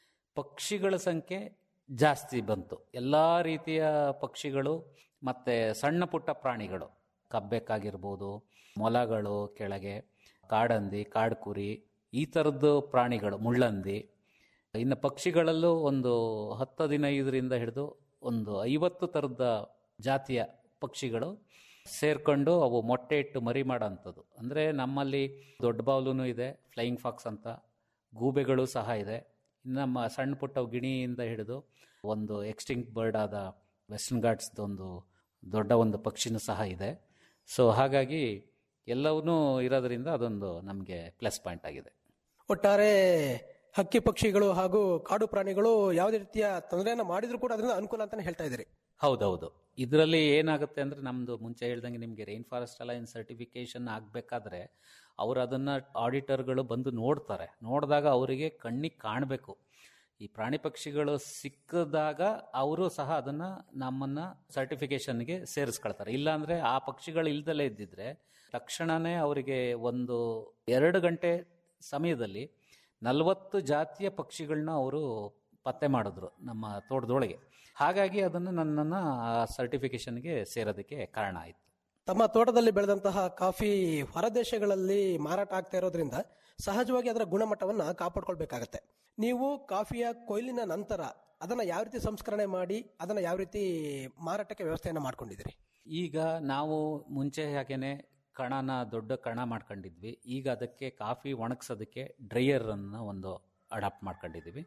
ಪಕ್ಷಿಗಳ ಸಂಖ್ಯೆ ಜಾಸ್ತಿ ಬಂತು ಎಲ್ಲ ರೀತಿಯ ಪಕ್ಷಿಗಳು ಮತ್ತು ಸಣ್ಣ ಪುಟ್ಟ ಪ್ರಾಣಿಗಳು ಕಬ್ಬೆಕ್ಕಾಗಿರ್ಬೋದು ಮೊಲಗಳು ಕೆಳಗೆ ಕಾಡಂದಿ ಕಾಡ್ಕುರಿ ಈ ಥರದ್ದು ಪ್ರಾಣಿಗಳು ಮುಳ್ಳಂದಿ ಇನ್ನು ಪಕ್ಷಿಗಳಲ್ಲೂ ಒಂದು ಹತ್ತು ಹದಿನೈದರಿಂದ ಹಿಡಿದು ಒಂದು ಐವತ್ತು ಥರದ ಜಾತಿಯ ಪಕ್ಷಿಗಳು ಸೇರ್ಕೊಂಡು ಅವು ಮೊಟ್ಟೆ ಇಟ್ಟು ಮರಿ ಮಾಡೋಂಥದ್ದು ಅಂದರೆ ನಮ್ಮಲ್ಲಿ ದೊಡ್ಡ ಬಾವ್ಲೂ ಇದೆ ಫ್ಲೈಯಿಂಗ್ ಫಾಕ್ಸ್ ಅಂತ ಗೂಬೆಗಳು ಸಹ ಇದೆ ಇನ್ನು ನಮ್ಮ ಸಣ್ಣ ಪುಟ್ಟ ಗಿಣಿಯಿಂದ ಹಿಡಿದು ಒಂದು ಎಕ್ಸ್ಟಿಂಕ್ಟ್ ಬರ್ಡ್ ಆದ ವೆಸ್ಟರ್ನ್ ಘಾಟ್ಸ್ದು ಒಂದು ದೊಡ್ಡ ಒಂದು ಪಕ್ಷಿನೂ ಸಹ ಇದೆ ಸೊ ಹಾಗಾಗಿ ಎಲ್ಲವನ್ನೂ ಇರೋದ್ರಿಂದ ಅದೊಂದು ನಮಗೆ ಪ್ಲಸ್ ಪಾಯಿಂಟ್ ಆಗಿದೆ ಒಟ್ಟಾರೆ ಹಕ್ಕಿ ಪಕ್ಷಿಗಳು ಹಾಗೂ ಕಾಡು ಪ್ರಾಣಿಗಳು ಯಾವುದೇ ರೀತಿಯ ತೊಂದರೆಯನ್ನ ಮಾಡಿದ್ರು ಕೂಡ ಅದರಿಂದ ಅನುಕೂಲ ಅಂತಾನೆ ಹೇಳ್ತಾ ಇದ್ದೀರಿ ಹೌದೌದು ಇದರಲ್ಲಿ ಏನಾಗುತ್ತೆ ಅಂದ್ರೆ ನಮ್ದು ಮುಂಚೆ ಹೇಳ್ದಂಗೆ ನಿಮಗೆ ರೈನ್ ಫಾರೆಸ್ಟ್ ಅಲೈನ್ಸ್ ಸರ್ಟಿಫಿಕೇಶನ್ ಆಗಬೇಕಾದ್ರೆ ಅವರು ಅದನ್ನ ಆಡಿಟರ್ಗಳು ಬಂದು ನೋಡ್ತಾರೆ ನೋಡಿದಾಗ ಅವರಿಗೆ ಕಣ್ಣಿಗೆ ಕಾಣಬೇಕು ಈ ಪ್ರಾಣಿ ಪಕ್ಷಿಗಳು ಸಿಕ್ಕಿದಾಗ ಅವರು ಸಹ ಅದನ್ನ ನಮ್ಮನ್ನ ಸರ್ಟಿಫಿಕೇಶನ್ಗೆ ಸೇರಿಸ್ಕೊಳ್ತಾರೆ ಇಲ್ಲಾಂದ್ರೆ ಆ ಪಕ್ಷಿಗಳು ಇಲ್ದಲೇ ಇದ್ದಿದ್ರೆ ತಕ್ಷಣನೇ ಅವರಿಗೆ ಒಂದು ಎರಡು ಗಂಟೆ ಸಮಯದಲ್ಲಿ ನಲವತ್ತು ಜಾತಿಯ ಪಕ್ಷಿಗಳನ್ನ ಅವರು ಪತ್ತೆ ಮಾಡಿದ್ರು ನಮ್ಮ ತೋಟದೊಳಗೆ ಹಾಗಾಗಿ ಅದನ್ನು ನನ್ನನ್ನು ಸರ್ಟಿಫಿಕೇಶನ್ಗೆ ಸೇರೋದಕ್ಕೆ ಕಾರಣ ಆಯಿತು ತಮ್ಮ ತೋಟದಲ್ಲಿ ಬೆಳೆದಂತಹ ಕಾಫಿ ಹೊರದೇಶಗಳಲ್ಲಿ ಮಾರಾಟ ಆಗ್ತಾ ಇರೋದ್ರಿಂದ ಸಹಜವಾಗಿ ಅದರ ಗುಣಮಟ್ಟವನ್ನ ಕಾಪಾಡ್ಕೊಳ್ಬೇಕಾಗತ್ತೆ ನೀವು ಕಾಫಿಯ ಕೊಯ್ಲಿನ ನಂತರ ಅದನ್ನ ಯಾವ ರೀತಿ ಸಂಸ್ಕರಣೆ ಮಾಡಿ ಅದನ್ನ ಯಾವ ರೀತಿ ಮಾರಾಟಕ್ಕೆ ವ್ಯವಸ್ಥೆಯನ್ನ ಮಾಡ್ಕೊಂಡಿದ್ದೀರಿ ಈಗ ನಾವು ಮುಂಚೆ ಹಾಗೇನೆ ಕಣನ ದೊಡ್ಡ ಕಣ ಮಾಡ್ಕೊಂಡಿದ್ವಿ ಈಗ ಅದಕ್ಕೆ ಕಾಫಿ ಒಣಗ್ಸೋದಕ್ಕೆ ಡ್ರೈಯರ್ ಅನ್ನ ಒಂದು ಅಡಾಪ್ಟ್ ಮಾಡ್ಕೊಂಡಿದ್ದೀವಿ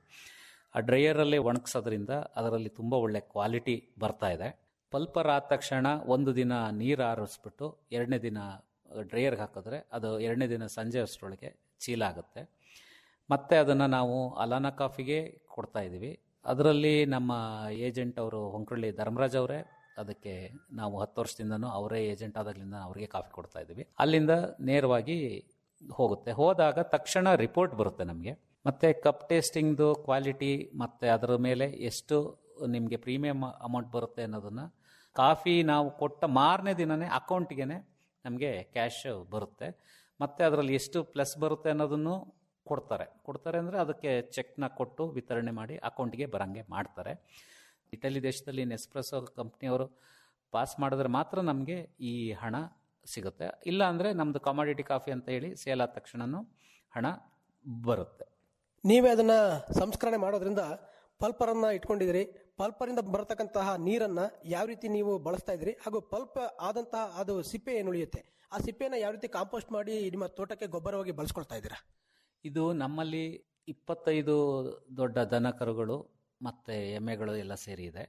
ಆ ಡ್ರೈಯರಲ್ಲಿ ಒಣಗ್ಸೋದ್ರಿಂದ ಅದರಲ್ಲಿ ತುಂಬ ಒಳ್ಳೆ ಕ್ವಾಲಿಟಿ ಬರ್ತಾ ಇದೆ ಪಲ್ಪರ್ ಆದ ತಕ್ಷಣ ಒಂದು ದಿನ ನೀರು ಆರಿಸ್ಬಿಟ್ಟು ಎರಡನೇ ದಿನ ಡ್ರೈಯರ್ಗೆ ಹಾಕಿದ್ರೆ ಅದು ಎರಡನೇ ದಿನ ಸಂಜೆ ಅಷ್ಟರೊಳಗೆ ಚೀಲ ಆಗುತ್ತೆ ಮತ್ತೆ ಅದನ್ನು ನಾವು ಅಲಾನ ಕಾಫಿಗೆ ಕೊಡ್ತಾ ಇದ್ದೀವಿ ಅದರಲ್ಲಿ ನಮ್ಮ ಏಜೆಂಟ್ ಅವರು ಹೊಂಕಳ್ಳಿ ಧರ್ಮರಾಜ್ ಅವರೇ ಅದಕ್ಕೆ ನಾವು ಹತ್ತು ವರ್ಷದಿಂದನೂ ಅವರೇ ಏಜೆಂಟ್ ಆದಾಗಲಿಂದ ಅವರಿಗೆ ಕಾಫಿ ಕೊಡ್ತಾ ಇದ್ದೀವಿ ಅಲ್ಲಿಂದ ನೇರವಾಗಿ ಹೋಗುತ್ತೆ ಹೋದಾಗ ತಕ್ಷಣ ರಿಪೋರ್ಟ್ ಬರುತ್ತೆ ನಮಗೆ ಮತ್ತೆ ಕಪ್ ಟೇಸ್ಟಿಂಗ್ದು ಕ್ವಾಲಿಟಿ ಮತ್ತೆ ಅದರ ಮೇಲೆ ಎಷ್ಟು ನಿಮಗೆ ಪ್ರೀಮಿಯಂ ಅಮೌಂಟ್ ಬರುತ್ತೆ ಅನ್ನೋದನ್ನ ಕಾಫಿ ನಾವು ಕೊಟ್ಟ ಮಾರನೇ ದಿನನೇ ಅಕೌಂಟಿಗೆ ನಮಗೆ ಕ್ಯಾಶ್ ಬರುತ್ತೆ ಮತ್ತೆ ಅದರಲ್ಲಿ ಎಷ್ಟು ಪ್ಲಸ್ ಬರುತ್ತೆ ಅನ್ನೋದನ್ನು ಕೊಡ್ತಾರೆ ಕೊಡ್ತಾರೆ ಅಂದರೆ ಅದಕ್ಕೆ ಚೆಕ್ನ ಕೊಟ್ಟು ವಿತರಣೆ ಮಾಡಿ ಅಕೌಂಟಿಗೆ ಬರಂಗೆ ಮಾಡ್ತಾರೆ ಇಟಲಿ ದೇಶದಲ್ಲಿ ನೆಸ್ಪ್ರೆಸೋ ಕಂಪ್ನಿಯವರು ಪಾಸ್ ಮಾಡಿದ್ರೆ ಮಾತ್ರ ನಮಗೆ ಈ ಹಣ ಸಿಗುತ್ತೆ ಇಲ್ಲ ಅಂದರೆ ನಮ್ಮದು ಕಮಾಡಿಟಿ ಕಾಫಿ ಅಂತ ಹೇಳಿ ಸೇಲ್ ಆದ ತಕ್ಷಣನೂ ಹಣ ಬರುತ್ತೆ ನೀವೇ ಅದನ್ನ ಸಂಸ್ಕರಣೆ ಮಾಡೋದ್ರಿಂದ ಪಲ್ಪರನ್ನ ಇಟ್ಕೊಂಡಿದ್ದೀರಿ ಪಲ್ಪರಿಂದ ಬರತಕ್ಕಂತಹ ನೀರನ್ನ ಯಾವ ರೀತಿ ನೀವು ಬಳಸ್ತಾ ಇದ್ರಿ ಹಾಗೂ ಪಲ್ಪ್ ಆದಂತಹ ಅದು ಸಿಪ್ಪೆ ಏನು ಉಳಿಯುತ್ತೆ ಆ ಸಿಪ್ಪೆನ ಯಾವ ರೀತಿ ಕಾಂಪೋಸ್ಟ್ ಮಾಡಿ ನಿಮ್ಮ ತೋಟಕ್ಕೆ ಗೊಬ್ಬರವಾಗಿ ಬಳಸ್ಕೊಳ್ತಾ ಇದ್ದೀರಾ ಇದು ನಮ್ಮಲ್ಲಿ ಇಪ್ಪತ್ತೈದು ದೊಡ್ಡ ದನ ಕರುಗಳು ಮತ್ತು ಎಮ್ಮೆಗಳು ಎಲ್ಲ ಸೇರಿ ಇದೆ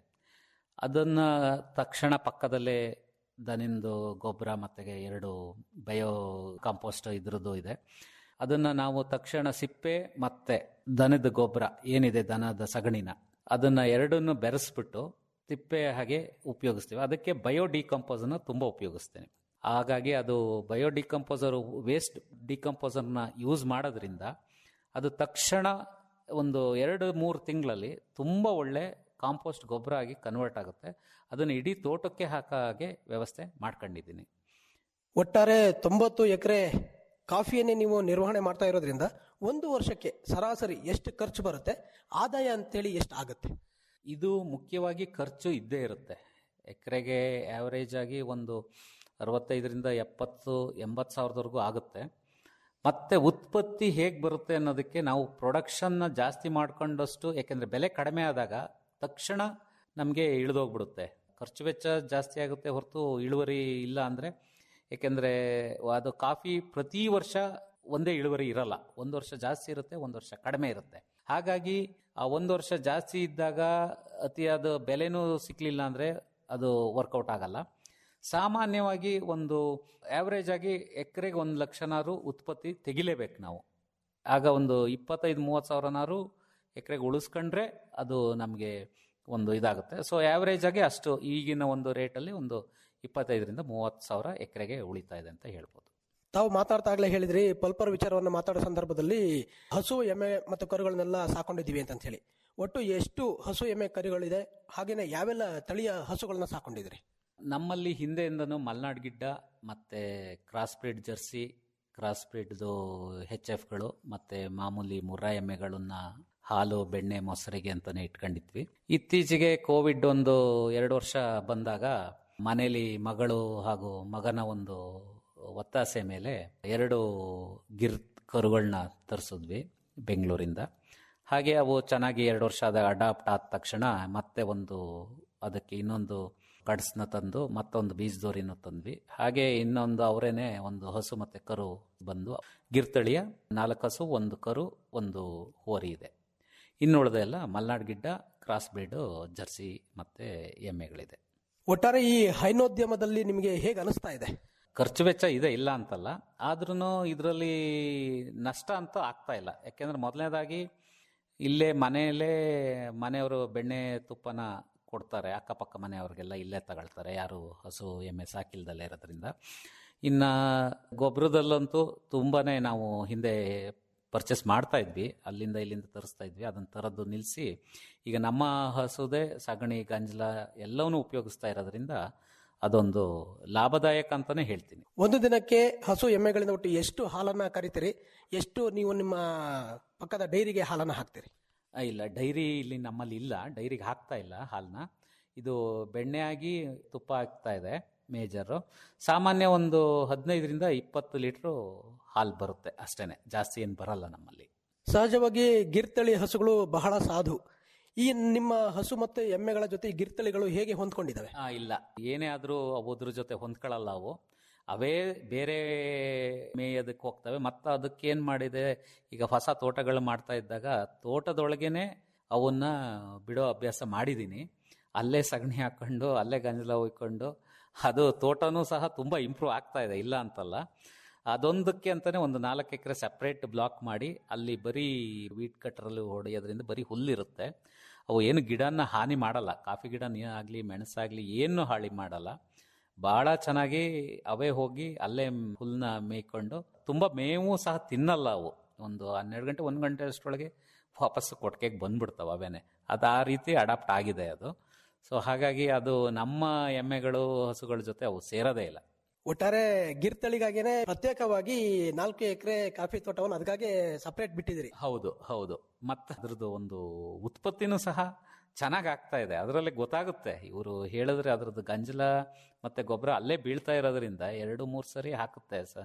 ಅದನ್ನು ತಕ್ಷಣ ಪಕ್ಕದಲ್ಲೇ ದನಿಂದು ಗೊಬ್ಬರ ಮತ್ತು ಎರಡು ಬಯೋ ಕಾಂಪೋಸ್ಟ್ ಇದ್ರದ್ದು ಇದೆ ಅದನ್ನು ನಾವು ತಕ್ಷಣ ಸಿಪ್ಪೆ ಮತ್ತು ದನದ ಗೊಬ್ಬರ ಏನಿದೆ ದನದ ಸಗಣಿನ ಅದನ್ನು ಎರಡನ್ನು ಬೆರೆಸ್ಬಿಟ್ಟು ತಿಪ್ಪೆ ಹಾಗೆ ಉಪಯೋಗಿಸ್ತೀವಿ ಅದಕ್ಕೆ ಬಯೋ ಡಿಕಂಪೋಸನ್ನು ತುಂಬ ಉಪಯೋಗಿಸ್ತೇನೆ ಹಾಗಾಗಿ ಅದು ಬಯೋ ಡಿಕಂಪೋಸರ್ ವೇಸ್ಟ್ ಡಿಕಂಪೋಸರ್ನ ಯೂಸ್ ಮಾಡೋದ್ರಿಂದ ಅದು ತಕ್ಷಣ ಒಂದು ಎರಡು ಮೂರು ತಿಂಗಳಲ್ಲಿ ತುಂಬ ಒಳ್ಳೆ ಕಾಂಪೋಸ್ಟ್ ಗೊಬ್ಬರ ಆಗಿ ಕನ್ವರ್ಟ್ ಆಗುತ್ತೆ ಅದನ್ನು ಇಡೀ ತೋಟಕ್ಕೆ ಹಾಕೋ ಹಾಗೆ ವ್ಯವಸ್ಥೆ ಮಾಡ್ಕೊಂಡಿದ್ದೀನಿ ಒಟ್ಟಾರೆ ತೊಂಬತ್ತು ಎಕರೆ ಕಾಫಿಯನ್ನೇ ನೀವು ನಿರ್ವಹಣೆ ಮಾಡ್ತಾ ಇರೋದ್ರಿಂದ ಒಂದು ವರ್ಷಕ್ಕೆ ಸರಾಸರಿ ಎಷ್ಟು ಖರ್ಚು ಬರುತ್ತೆ ಆದಾಯ ಅಂತೇಳಿ ಎಷ್ಟು ಆಗುತ್ತೆ ಇದು ಮುಖ್ಯವಾಗಿ ಖರ್ಚು ಇದ್ದೇ ಇರುತ್ತೆ ಎಕರೆಗೆ ಆ್ಯಾವ್ರೇಜ್ ಆಗಿ ಒಂದು ಅರವತ್ತೈದರಿಂದ ಎಪ್ಪತ್ತು ಎಂಬತ್ತು ಸಾವಿರದವರೆಗೂ ಆಗುತ್ತೆ ಮತ್ತು ಉತ್ಪತ್ತಿ ಹೇಗೆ ಬರುತ್ತೆ ಅನ್ನೋದಕ್ಕೆ ನಾವು ಪ್ರೊಡಕ್ಷನ್ನ ಜಾಸ್ತಿ ಮಾಡ್ಕೊಂಡಷ್ಟು ಯಾಕೆಂದರೆ ಬೆಲೆ ಕಡಿಮೆ ಆದಾಗ ತಕ್ಷಣ ನಮಗೆ ಇಳಿದೋಗ್ಬಿಡುತ್ತೆ ಖರ್ಚು ವೆಚ್ಚ ಜಾಸ್ತಿ ಆಗುತ್ತೆ ಹೊರತು ಇಳುವರಿ ಇಲ್ಲ ಅಂದರೆ ಏಕೆಂದರೆ ಅದು ಕಾಫಿ ಪ್ರತಿ ವರ್ಷ ಒಂದೇ ಇಳುವರಿ ಇರಲ್ಲ ಒಂದು ವರ್ಷ ಜಾಸ್ತಿ ಇರುತ್ತೆ ಒಂದು ವರ್ಷ ಕಡಿಮೆ ಇರುತ್ತೆ ಹಾಗಾಗಿ ಆ ಒಂದು ವರ್ಷ ಜಾಸ್ತಿ ಇದ್ದಾಗ ಅತಿಯಾದ ಬೆಲೆನೂ ಸಿಕ್ಕಲಿಲ್ಲ ಅಂದರೆ ಅದು ವರ್ಕೌಟ್ ಆಗಲ್ಲ ಸಾಮಾನ್ಯವಾಗಿ ಒಂದು ಆ್ಯಾವ್ರೇಜ್ ಆಗಿ ಎಕರೆಗೆ ಒಂದು ಲಕ್ಷನಾರು ಉತ್ಪತ್ತಿ ತೆಗಿಲೇಬೇಕು ನಾವು ಆಗ ಒಂದು ಇಪ್ಪತ್ತೈದು ಮೂವತ್ತು ಸಾವಿರನಾರು ಎಕರೆಗೆ ಉಳಿಸ್ಕೊಂಡ್ರೆ ಅದು ನಮಗೆ ಒಂದು ಇದಾಗುತ್ತೆ ಸೊ ಆ್ಯಾವ್ರೇಜ್ ಆಗಿ ಅಷ್ಟು ಈಗಿನ ಒಂದು ರೇಟಲ್ಲಿ ಒಂದು ಇಪ್ಪತ್ತೈದರಿಂದ ಮೂವತ್ತು ಸಾವಿರ ಎಕರೆಗೆ ಉಳಿತಾ ಇದೆ ಅಂತ ಹೇಳ್ಬೋದು ತಾವು ಮಾತಾಡ್ತಾಗ್ಲೇ ಹೇಳಿದ್ರಿ ಪಲ್ಪರ್ ವಿಚಾರವನ್ನು ಮಾತಾಡೋ ಸಂದರ್ಭದಲ್ಲಿ ಹಸು ಎಮ್ಮೆ ಮತ್ತು ಕರುಗಳನ್ನೆಲ್ಲ ಸಾಕೊಂಡಿದ್ದೀವಿ ಅಂತ ಹೇಳಿ ಒಟ್ಟು ಎಷ್ಟು ಹಸು ಎಮ್ಮೆ ಕರುಗಳಿದೆ ಹಾಗೇನೆ ಯಾವೆಲ್ಲ ತಳಿಯ ಹಸುಗಳನ್ನ ಸಾಕೊಂಡಿದ್ರಿ ನಮ್ಮಲ್ಲಿ ಹಿಂದೆಯಿಂದನೂ ಮಲ್ನಾಡ್ ಗಿಡ್ಡ ಮತ್ತು ಕ್ರಾಸ್ ಬ್ರೀಡ್ ಜರ್ಸಿ ಕ್ರಾಸ್ ಬ್ರೀಡ್ದು ಹೆಚ್ ಎಫ್ಗಳು ಮತ್ತು ಮಾಮೂಲಿ ಮುರ್ರಾ ಎಮ್ಮೆಗಳನ್ನ ಹಾಲು ಬೆಣ್ಣೆ ಮೊಸರಿಗೆ ಅಂತಲೇ ಇಟ್ಕೊಂಡಿದ್ವಿ ಇತ್ತೀಚೆಗೆ ಕೋವಿಡ್ ಒಂದು ಎರಡು ವರ್ಷ ಬಂದಾಗ ಮನೇಲಿ ಮಗಳು ಹಾಗೂ ಮಗನ ಒಂದು ಒತ್ತಾಸೆ ಮೇಲೆ ಎರಡು ಗಿರ್ ಕರುಗಳನ್ನ ತರಿಸಿದ್ವಿ ಬೆಂಗಳೂರಿಂದ ಹಾಗೆ ಅವು ಚೆನ್ನಾಗಿ ಎರಡು ವರ್ಷ ಆದ ಅಡಾಪ್ಟ್ ಆದ ತಕ್ಷಣ ಮತ್ತೆ ಒಂದು ಅದಕ್ಕೆ ಇನ್ನೊಂದು ಕಡ್ಸ್ನ ತಂದು ಮತ್ತೊಂದು ಬೀಜದೋರಿನೂ ತಂದ್ವಿ ಹಾಗೆ ಇನ್ನೊಂದು ಅವರೇನೆ ಒಂದು ಹಸು ಮತ್ತು ಕರು ಬಂದು ಗಿರ್ತಳಿಯ ನಾಲ್ಕು ಹಸು ಒಂದು ಕರು ಒಂದು ಹೋರಿ ಇದೆ ಇನ್ನುಳಿದ ಎಲ್ಲ Malnad Gidda cross breed Jersey ಮತ್ತು ಎಮ್ಮೆಗಳಿದೆ ಒಟ್ಟಾರೆ ಈ ಹೈನೋದ್ಯಮದಲ್ಲಿ ನಿಮಗೆ ಹೇಗೆ ಅನಿಸ್ತಾ ಇದೆ ಖರ್ಚು ವೆಚ್ಚ ಇದೆ ಇಲ್ಲ ಅಂತಲ್ಲ ಆದ್ರೂ ಇದರಲ್ಲಿ ನಷ್ಟ ಅಂತೂ ಆಗ್ತಾ ಇಲ್ಲ ಯಾಕೆಂದ್ರೆ ಮೊದಲನೇದಾಗಿ ಇಲ್ಲೇ ಮನೆಯಲ್ಲೇ ಮನೆಯವರು ಬೆಣ್ಣೆ ತುಪ್ಪನ ಕೊಡ್ತಾರೆ ಅಕ್ಕಪಕ್ಕ ಮನೆಯವ್ರಿಗೆಲ್ಲ ಇಲ್ಲೇ ತಗೊಳ್ತಾರೆ ಯಾರು ಹಸು ಎಮ್ಮೆ ಸಾಕಿಲ್ದಲ್ಲೇ ಇರೋದ್ರಿಂದ ಇನ್ನು ಗೊಬ್ಬರದಲ್ಲಂತೂ ತುಂಬಾ ನಾವು ಹಿಂದೆ ಪರ್ಚೇಸ್ ಮಾಡ್ತಾ ಇದ್ವಿ ಅಲ್ಲಿಂದ ಇಲ್ಲಿಂದ ತರಿಸ್ತಾ ಇದ್ವಿ ಅದನ್ನು ತರದ್ದು ನಿಲ್ಲಿಸಿ ಈಗ ನಮ್ಮ ಹಸುದೇ ಸಗಣಿ ಗಂಜಲ ಎಲ್ಲವನ್ನೂ ಉಪಯೋಗಿಸ್ತಾ ಇರೋದ್ರಿಂದ ಅದೊಂದು ಲಾಭದಾಯಕ ಅಂತಲೇ ಹೇಳ್ತೀನಿ ಒಂದು ದಿನಕ್ಕೆ ಹಸು ಎಮ್ಮೆಗಳಿಂದ ಒಟ್ಟು ಎಷ್ಟು ಹಾಲನ್ನ ಕರಿತೀರಿ ಎಷ್ಟು ನೀವು ನಿಮ್ಮ ಪಕ್ಕದ ಡೈರಿಗೆ ಹಾಲನ್ನ ಹಾಕ್ತೀರಿ ಆ, ಇಲ್ಲ ಡೈರಿ ಇಲ್ಲಿ ನಮ್ಮಲ್ಲಿ ಇಲ್ಲ ಡೈರಿಗೆ ಹಾಕ್ತಾ ಇಲ್ಲ ಹಾಲನ್ನ ಇದು ಬೆಣ್ಣೆ ಆಗಿ ತುಪ್ಪ ಆಗ್ತಾ ಇದೆ ಮೇಜರು ಸಾಮಾನ್ಯ ಒಂದು ಹದಿನೈದರಿಂದ ಇಪ್ಪತ್ತು ಲೀಟ್ರು ಹಾಲು ಬರುತ್ತೆ ಅಷ್ಟೇನೆ ಜಾಸ್ತಿ ಏನು ಬರಲ್ಲ ನಮ್ಮಲ್ಲಿ ಸಹಜವಾಗಿ ಗಿರ್ತಳಿ ಹಸುಗಳು ಬಹಳ ಸಾಧು ಈ ನಿಮ್ಮ ಹಸು ಮತ್ತು ಎಮ್ಮೆಗಳ ಜೊತೆ ಈ ಗಿರ್ತಳಿಗಳು ಹೇಗೆ ಹೊಂದ್ಕೊಂಡಿದ್ದಾವೆ ಆ, ಇಲ್ಲ ಏನೇ ಆದರೂ ಅದ್ರ ಜೊತೆ ಹೊಂದ್ಕೊಳ್ಳಲ್ಲ ಅವು ಅವೇ ಬೇರೆ ಮೇಯೋದಕ್ಕೆ ಹೋಗ್ತವೆ ಮತ್ತು ಅದಕ್ಕೆ ಏನು ಮಾಡಿದೆ ಈಗ ಹೊಸ ತೋಟಗಳು ಮಾಡ್ತಾ ಇದ್ದಾಗ ತೋಟದೊಳಗೇನೆ ಅವನ್ನ ಬಿಡೋ ಅಭ್ಯಾಸ ಮಾಡಿದ್ದೀನಿ ಅಲ್ಲೇ ಸಗಣಿ ಹಾಕ್ಕೊಂಡು ಅಲ್ಲೇ ಗಂಜಲ ಹೊಯ್ಕೊಂಡು ಅದು ತೋಟನೂ ಸಹ ತುಂಬ ಇಂಪ್ರೂವ್ ಆಗ್ತಾ ಇದೆ ಇಲ್ಲ ಅಂತಲ್ಲ ಅದೊಂದಕ್ಕೆ ಅಂತಲೇ ಒಂದು ನಾಲ್ಕು ಎಕರೆ ಸಪ್ರೇಟ್ ಬ್ಲಾಕ್ ಮಾಡಿ ಅಲ್ಲಿ ಬರೀ ವೀಟ್ ಕಟ್ಟರಲ್ಲಿ ಹೊಡೆಯೋದ್ರಿಂದ ಬರೀ ಹುಲ್ಲಿರುತ್ತೆ ಅವು ಏನು ಗಿಡನ ಹಾನಿ ಮಾಡಲ್ಲ ಕಾಫಿ ಗಿಡ ಆಗಲಿ ಮೆಣಸಾಗಲಿ ಏನು ಹಾಳಿ ಮಾಡಲ್ಲ ಭಾಳ ಚೆನ್ನಾಗಿ ಅವೇ ಹೋಗಿ ಅಲ್ಲೇ ಹುಲ್ಲನ್ನ ಮೇಯ್ಕೊಂಡು ತುಂಬ ಮೇವು ಸಹ ತಿನ್ನಲ್ಲ ಅವು ಒಂದು ಹನ್ನೆರಡು ಗಂಟೆ ಒಂದು ಗಂಟೆ ಅಷ್ಟರೊಳಗೆ ವಾಪಸ್ಸು ಕೊಟ್ಟಿಗೆಗೆ ಬಂದ್ಬಿಡ್ತಾವೆ ಅವೇನೆ ಅದು ಆ ರೀತಿ ಅಡಾಪ್ಟ್ ಆಗಿದೆ ಅದು ಸೊ ಹಾಗಾಗಿ ಅದು ನಮ್ಮ ಎಮ್ಮೆಗಳು ಹಸುಗಳ ಜೊತೆ ಅವು ಸೇರೋದೇ ಇಲ್ಲ ಒಟ್ಟಾರೆ ಗಿರ್ತಳಿಗಾಗಿನೇ ಪ್ರತ್ಯೇಕವಾಗಿ ನಾಲ್ಕು ಎಕರೆ ಕಾಫಿ ತೋಟವನ್ನು ಅದಕ್ಕಾಗಿ ಸಪರೇಟ್ ಬಿಟ್ಟಿದ್ದೀರಿ ಹೌದು ಹೌದು ಮತ್ತೆ ಅದ್ರದ್ದು ಒಂದು ಉತ್ಪತ್ತಿನೂ ಸಹ ಚೆನ್ನಾಗಿ ಆಗ್ತಾ ಇದೆ ಅದರಲ್ಲಿ ಗೊತ್ತಾಗುತ್ತೆ ಇವರು ಹೇಳಿದ್ರೆ ಅದ್ರದ್ದು ಗಂಜಲ ಮತ್ತೆ ಗೊಬ್ಬರ ಅಲ್ಲೇ ಬೀಳ್ತಾ ಇರೋದ್ರಿಂದ ಎರಡು ಮೂರು ಸರಿ ಹಾಕುತ್ತೆ ಸ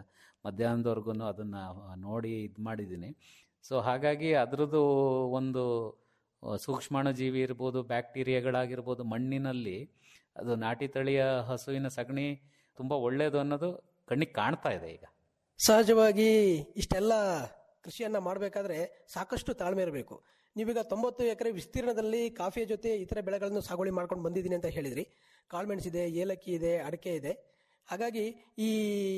ಮಧ್ಯಾಹ್ನದವರೆಗೂ ಅದನ್ನ ನೋಡಿ ಇದು ಮಾಡಿದ್ದೀನಿ ಸೊ ಹಾಗಾಗಿ ಅದ್ರದ್ದು ಒಂದು ಆ, ಸೂಕ್ಷ್ಮಾಣುಜೀವಿ ಇರ್ಬೋದು ಬ್ಯಾಕ್ಟೀರಿಯಾಗಳಾಗಿರ್ಬೋದು ಮಣ್ಣಿನಲ್ಲಿ ಅದು ನಾಟಿ ತಳಿಯ ಹಸುವಿನ ಸಗಣಿ ತುಂಬ ಒಳ್ಳೆಯದು ಅನ್ನೋದು ಕಣ್ಣಿಗೆ ಕಾಣ್ತಾ ಇದೆ ಈಗ ಸಹಜವಾಗಿ ಇಷ್ಟೆಲ್ಲ ಕೃಷಿಯನ್ನ ಮಾಡಬೇಕಾದ್ರೆ ಸಾಕಷ್ಟು ತಾಳ್ಮೆ ಇರಬೇಕು ನೀವೀಗ ತೊಂಬತ್ತು ಎಕರೆ ವಿಸ್ತೀರ್ಣದಲ್ಲಿ ಕಾಫಿಯ ಜೊತೆ ಇತರ ಬೆಳೆಗಳನ್ನು ಸಾಗುವಳಿ ಮಾಡ್ಕೊಂಡು ಬಂದಿದ್ದೀನಿ ಅಂತ ಹೇಳಿದ್ರಿ ಕಾಳುಮೆಣಸು ಇದೆ ಏಲಕ್ಕಿ ಇದೆ ಅಡಿಕೆ ಇದೆ ಹಾಗಾಗಿ ಈ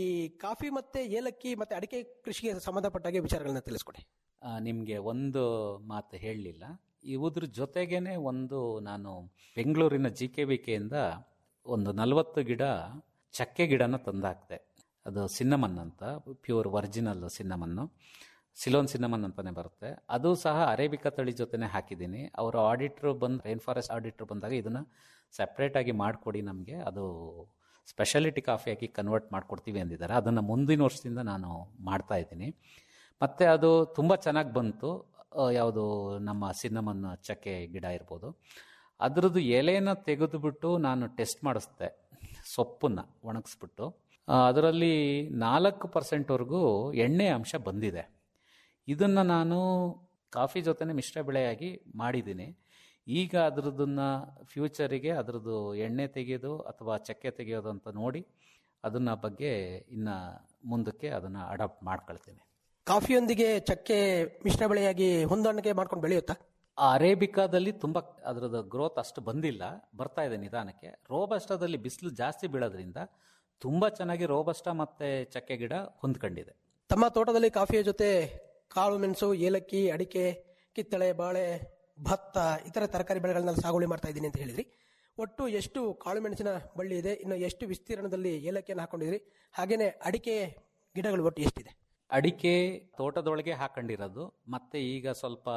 ಕಾಫಿ ಮತ್ತೆ ಏಲಕ್ಕಿ ಮತ್ತೆ ಅಡಿಕೆ ಕೃಷಿಗೆ ಸಂಬಂಧಪಟ್ಟಾಗೆ ವಿಚಾರಗಳನ್ನ ತಿಳಿಸ್ಕೊಡಿ ನಿಮಗೆ ಒಂದು ಮಾತು ಹೇಳಲಿಲ್ಲ ಇವುದ್ರ ಜೊತೆಗೇನೆ ಒಂದು ನಾನು ಬೆಂಗಳೂರಿನ ಜಿ ಕೆ ವಿ ಕೆಯಿಂದ ಒಂದು ನಲವತ್ತು ಗಿಡ ಚಕ್ಕೆ ಗಿಡನ ತಂದಾಕ್ದೆ ಅದು ಸಿನ್ನಮನ್ ಅಂತ pure original cinnamon Ceylon cinnamon ಅಂತಾನೆ ಬರುತ್ತೆ ಅದು ಸಹ ಅರೇಬಿಕಾ ತಳಿ ಜೊತೆನೆ ಹಾಕಿದ್ದೀನಿ ಅವರ ಆಡಿಟ್ರು ಬಂದು ರೈನ್ ಫಾರೆಸ್ಟ್ ಆಡಿಟ್ರು ಬಂದಾಗ ಇದನ್ನು ಸಪ್ರೇಟಾಗಿ ಮಾಡಿಕೊಡಿ ನಮಗೆ ಅದು ಸ್ಪೆಷಾಲಿಟಿ ಕಾಫಿಯಾಗಿ ಕನ್ವರ್ಟ್ ಮಾಡಿಕೊಡ್ತೀವಿ ಅಂದಿದ್ದಾರೆ ಅದನ್ನು ಮುಂದಿನ ವರ್ಷದಿಂದ ನಾನು ಮಾಡ್ತಾ ಇದ್ದೀನಿ ಮತ್ತು ಅದು ತುಂಬ ಚೆನ್ನಾಗಿ ಬಂತು ಯಾವುದು ನಮ್ಮ ಸಿನ್ನಮನ್ ಚಕ್ಕೆ ಗಿಡ ಇರ್ಬೋದು ಅದರದ್ದು ಎಲೆನ ತೆಗೆದುಬಿಟ್ಟು ನಾನು ಟೆಸ್ಟ್ ಮಾಡಿಸ್ದೆ ಸೊಪ್ಪನ್ನು ಒಣಗಿಸ್ಬಿಟ್ಟು ಅದರಲ್ಲಿ ನಾಲ್ಕು ಪರ್ಸೆಂಟ್ವರೆಗೂ ಎಣ್ಣೆ ಅಂಶ ಬಂದಿದೆ ಇದನ್ನು ನಾನು ಕಾಫಿ ಜೊತೆನೆ ಮಿಶ್ರ ಬೆಳೆಯಾಗಿ ಮಾಡಿದ್ದೀನಿ ಈಗ ಅದರದನ್ನ ಫ್ಯೂಚರಿಗೆ ಅದರದ್ದು ಎಣ್ಣೆ ತೆಗೆಯೋದು ಅಥವಾ ಚಕ್ಕೆ ತೆಗೆಯೋದು ಅಂತ ನೋಡಿ ಅದನ್ನ ಬಗ್ಗೆ ಇನ್ನು ಮುಂದಕ್ಕೆ ಅದನ್ನು ಅಡಾಪ್ಟ್ ಮಾಡ್ಕೊಳ್ತೀನಿ ಕಾಫಿಯೊಂದಿಗೆ ಚಕ್ಕೆ ಮಿಶ್ರ ಬೆಳೆಯಾಗಿ ಹೊಂದಾಣಿಕೆ ಮಾಡ್ಕೊಂಡು ಬೆಳೆಯುತ್ತಾ ಆ ಅರೇಬಿಕಾದಲ್ಲಿ ತುಂಬ ಅದರದ್ದು ಗ್ರೋತ್ ಅಷ್ಟು ಬಂದಿಲ್ಲ ಬರ್ತಾ ಇದೆ ನಿಧಾನಕ್ಕೆ ರೋಬಸ್ಟಾದಲ್ಲಿ ಬಿಸಿಲು ಜಾಸ್ತಿ ಬೀಳೋದ್ರಿಂದ ತುಂಬ ಚೆನ್ನಾಗಿ ರೋಬಸ್ಟಾ ಮತ್ತು ಚಕ್ಕೆ ಗಿಡ ಹೊಂದ್ಕೊಂಡಿದೆ ತಮ್ಮ ತೋಟದಲ್ಲಿ ಕಾಫಿಯ ಜೊತೆ ಕಾಳು ಮೆಣಸು ಏಲಕ್ಕಿ ಅಡಿಕೆ ಕಿತ್ತಳೆ ಬಾಳೆ ಭತ್ತ ಇತರ ತರಕಾರಿ ಬೆಳೆಗಳನ್ನ ಸಾಗುವಳಿ ಮಾಡ್ತಾ ಇದ್ದೀನಿ ಅಂತ ಹೇಳಿದ್ರಿ ಒಟ್ಟು ಎಷ್ಟು ಕಾಳು ಮೆಣಸಿನ ಬಳ್ಳಿ ಇದೆ ಇನ್ನು ಎಷ್ಟು ವಿಸ್ತೀರ್ಣದಲ್ಲಿ ಏಲಕ್ಕಿಯನ್ನು ಹಾಕೊಂಡಿದ್ರಿ ಹಾಗೇನೆ ಅಡಿಕೆ ಗಿಡಗಳು ಒಟ್ಟು ಎಷ್ಟಿದೆ ಅಡಿಕೆ ತೋಟದೊಳಗೆ ಹಾಕೊಂಡಿರೋದು ಮತ್ತೆ ಈಗ ಸ್ವಲ್ಪ